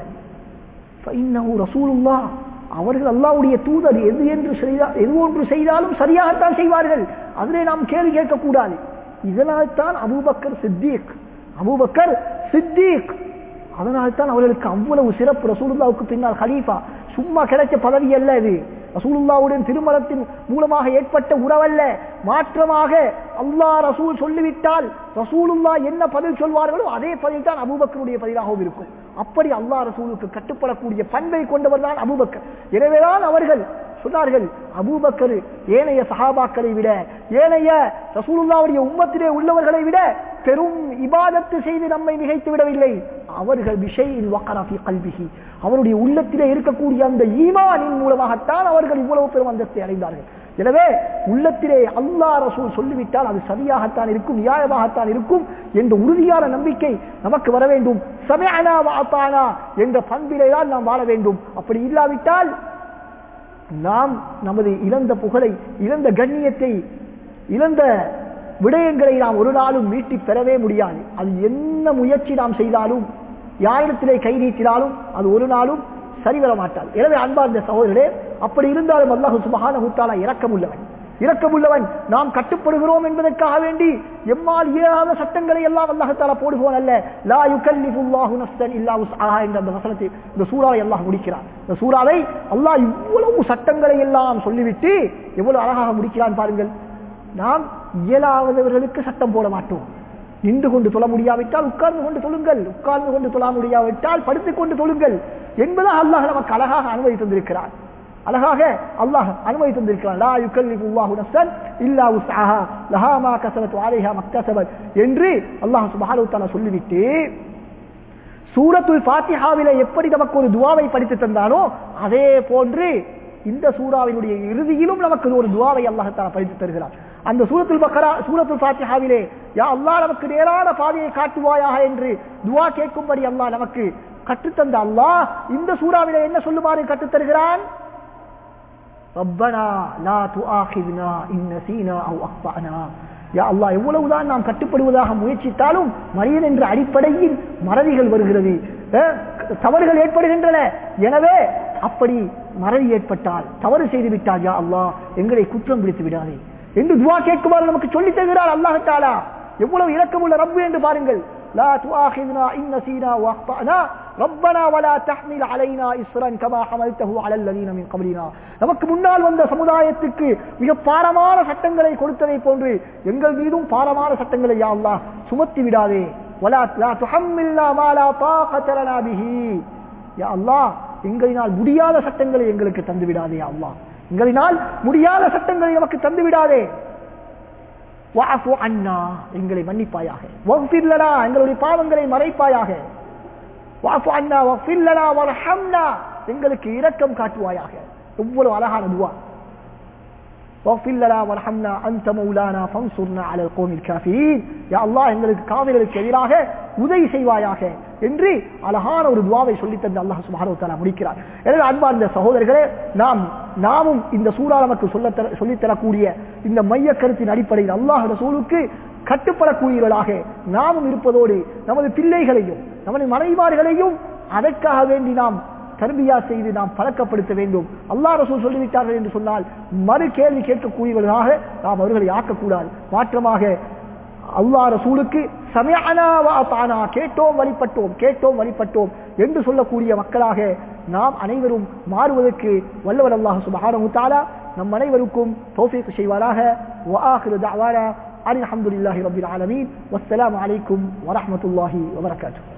ரசூலுல்லா அவர்கள் அல்லாவுடைய தூதர் எது என்று செய்தா எது ஒன்று செய்தாலும் சரியாகத்தான் செய்வார்கள் அதிலே நாம் கேள்வி கேட்கக்கூடாது இதனால் தான் அபூபக்கர் சித்திக் அபூபக்கர் சித்திக் அதனால் தான் அவர்களுக்கு அவ்வளவு சிறப்பு ரசூலுல்லாவுக்கு பின்னால் ஹலீஃபா சும்மா கிடைச்ச பதவி அல்ல இது ரசூலுல்லாவுடன் திருமணத்தின் மூலமாக ஏற்பட்ட உறவல்ல மாற்றமாக அல்லாஹ் ரசூல் சொல்லிவிட்டால் ரசூலுல்லா என்ன பதில் சொல்வார்களோ அதே பதில் தான் அபூபக்கருடைய பதிலாகவும் இருக்கும் அப்படி அல்லாஹ் ரசூலுக்கு கட்டுப்படக்கூடிய பண்பை கொண்டவர் தான் அபூபக்கர் எனவேதான் அவர்கள் சொன்னார்கள் அபூபக்கர் ஏனைய சஹாபாக்களை விட ஏனைய ரசூலுல்லாவுடைய உம்மத்திலே உள்ளவர்களை விட பெரும் இபாதத்து செய்து நம்மை மிகைத்து விடவில்லை அவர்கள் விஷயின் வக்கராஃபி கல்விகி அவருடைய உள்ளத்திலே இருக்கக்கூடிய அந்த ஈமானின் மூலமாகத்தான் அவர்கள் இவ்வளவு பெரும் அந்தஸ்தை அடைந்தார்கள் எனவே உள்ளத்திலே அல்லாஹ் ரசூல் சொல்லிவிட்டால் அது சரியாகத்தான் இருக்கும் நியாயமாகத்தான் இருக்கும் என்ற உறுதியான நம்பிக்கை நமக்கு வர வேண்டும் சமயனா வாத்தானா என்ற பண்பிலே தான் நாம் வாழ வேண்டும் அப்படி இல்லாவிட்டால் நாம் நமது இழந்த புகழை இழந்த கண்ணியத்தை இழந்த விடயங்களை நாம் ஒரு நாளும் மீட்டி பெறவே முடியாது அது என்ன முயற்சி நாம் செய்தாலும் யாரிடத்திலே கை நீட்டினாலும் அது ஒரு நாளும் சரிவர மாட்டாது எனவே அன்பார்ந்த சகோதரர்களே அப்படி இருந்தாலும் அல்லாஹு சுபகான ஹூத்தாலா இரக்கமுள்ளவன் இரக்கமுள்ளவன் நாம் கட்டுப்படுகிறோம் என்பதற்காக வேண்டி எம்மால் இயலாத சட்டங்களை எல்லாம் அல்லாஹத்தாலா போடுவோன் அல்ல லா யுகல்லிஃபுல்லாஹு நஃப்ஸன் இல்லா உஸ்ஆஹா என்ற அந்த வசனத்தை இந்த சூறாவை அல்லாஹ் முடிக்கிறான் இந்த சூறாவை அல்லாஹ் இவ்வளவு சட்டங்களை எல்லாம் சொல்லிவிட்டு எவ்வளவு அழகாக முடிக்கிறான் பாருங்கள் நாம் இயலாதவர்களுக்கு சட்டம் போட மாட்டோம் நின்று கொண்டு தொழ முடியாவிட்டால் உட்கார்ந்து கொண்டு தொழுங்கள் உட்கார்ந்து கொண்டு தொழ முடியாவிட்டால் படுத்துக் கொண்டு தொழுங்கள் என்பதாக அல்லாஹ் நமக்கு அழகாக அனுமதி தந்திருக்கிறார் அழகாக அல்லாஹ் அனுமதி தந்திருக்கிறான் லா யுகல்லிஃபு அல்லாஹு நஃப்ஸன் இல்லா உஸ்ஆஹா லஹா மா கஸபத் வஅலைஹா மக்தஸபத் என்று அல்லாஹ் சுப்ஹானஹு தஆலா சொல்லிவிட்டு சூரத்துல் ஃபாத்திஹாவிலே எப்படி நமக்கு ஒரு துவாவை படித்து தந்தானோ அதே போன்று இந்த சூறாவினுடைய இறுதியிலும் நமக்கு ஒரு துவாவை அல்லாஹ் தஆலா படித்து தருகிறார் அந்த சூரத்துல் பக்கரா சூரத்துல் ஃபாத்திஹாவிலே யா அல்லாஹ் நமக்கு நேரான பாதையை காட்டுவாயாக என்று துவா கேட்கும்படி அல்லாஹ் நமக்கு கற்றுத்தந்த அல்லாஹ் இந்த சூறாவிலே என்ன சொல்லுமாறு கற்றுத்தருகிறான் ரப்பனா லா துஆஹித்னா இன் நஸீனா அவ் அக்ஃதஅனா யா அல்லாஹ் எவ்வளவுதான் நாம் கட்டுப்படுவதாக முயற்சித்தாலும் மனிதன் என்ற அடிப்படையில் மறதிகள் வருகிறது அஹ், தவறுகள் ஏற்படுகின்றன எனவே அப்படி மறதி ஏற்பட்டால் தவறு செய்து விட்டால் யா அல்லாஹ் எங்களை குற்றம் பிடித்து விடாதே என்று துவா கேட்குமாறு நமக்கு சொல்லித் தருகிறார் அல்லாஹ் தாலா எவ்வளவு இரக்கமுள்ள ரப்பு என்று பாருங்கள் لا تؤاخذنا إن نسينا وأخطأنا ربنا ولا تحمل علينا إصرا كما حملته على الذين من قبلنا நமக்கு முன்னால் வந்த சமுதாயத்துக்கு மிக பாரமான சட்டங்களை கொடுத்ததை போன்று எங்கள் மீதும் பாரமான சட்டங்களை யா அல்லாஹ் சுமத்தி விடாதே ولا لا تحملنا ما لا طاقة لنا به யா அல்லாஹ் எங்களினால் முடியாத சட்டங்களை எங்களுக்கு தந்து விடாதே யா அல்லாஹ் எங்களினால் முடியாத சட்டங்களை நமக்கு தந்து விடாதே வஅஃபு அன்னா எங்களை மன்னிப்பாயாக வஃபிர் லனா எங்களுடைய பாவங்களை மறைப்பாயாக வஅஃபு அன்னா வஃபிர் லனா வர்ஹம்னா எங்களுக்கு இரக்கம் காட்டுவாயாக எவ்வளவு அழகான துவா வஃபிர் லனா வர்ஹம்னா அன்த மௌலானா ஃபன்சுர்னா அலல் கௌமில் காஃபிரீன் யா அல்லாஹ் எங்களுக்கு காவிர்களுக்கு எதிராக உதவி செய்வாயாக என்று அழகான ஒரு துவாவை சொல்லி தந்து அல்லாஹ் சுப்ஹானஹு வ தஆலா முடிக்கிறார் எனவே அன்பார்ந்த சகோதரர்களே நாம் நாமும் இந்த சூறா நமக்கு சொல்லத் தர சொல்லித் தரக்கூடிய இந்த மைய கருத்தின் அடிப்படையில் அல்லாஹ் ரசூலுக்கு கட்டுப்படக்கூடியவர்களாக நாமும் இருப்பதோடு நமது பிள்ளைகளையும் நமது மனைவார்களையும் அதற்காக வேண்டி நாம் தர்பியா செய்து நாம் பழக்கப்படுத்த வேண்டும் அல்லாஹ் ரசூல் சொல்லிவிட்டார்கள் என்று சொன்னால் மறு கேள்வி கேட்கக்கூடியவர்களாக நாம் அவர்களை ஆக்கக்கூடாது மாற்றமாக அல்லாஹ் ரசூலுக்கு சமயனா வாத்தானா கேட்டோம் வழிபட்டோம் கேட்டோம் வழிபட்டோம் என்று சொல்லக்கூடிய மக்களாக நாம் அனைவரும் மாறுவதற்கு வல்லவர் அல்லாஹ் சுபஹானஹு தஆலா நம் அனைவருக்கும் தௌஃபீக் செய்வாராக வஆகிரு தஅவானா அனில் ஹம்துலில்லாஹி ரப்பில் ஆலமீன் வஸ்ஸலாமு அலைக்கும் வரஹ்மத்துல்லாஹி வபரகாத்துஹு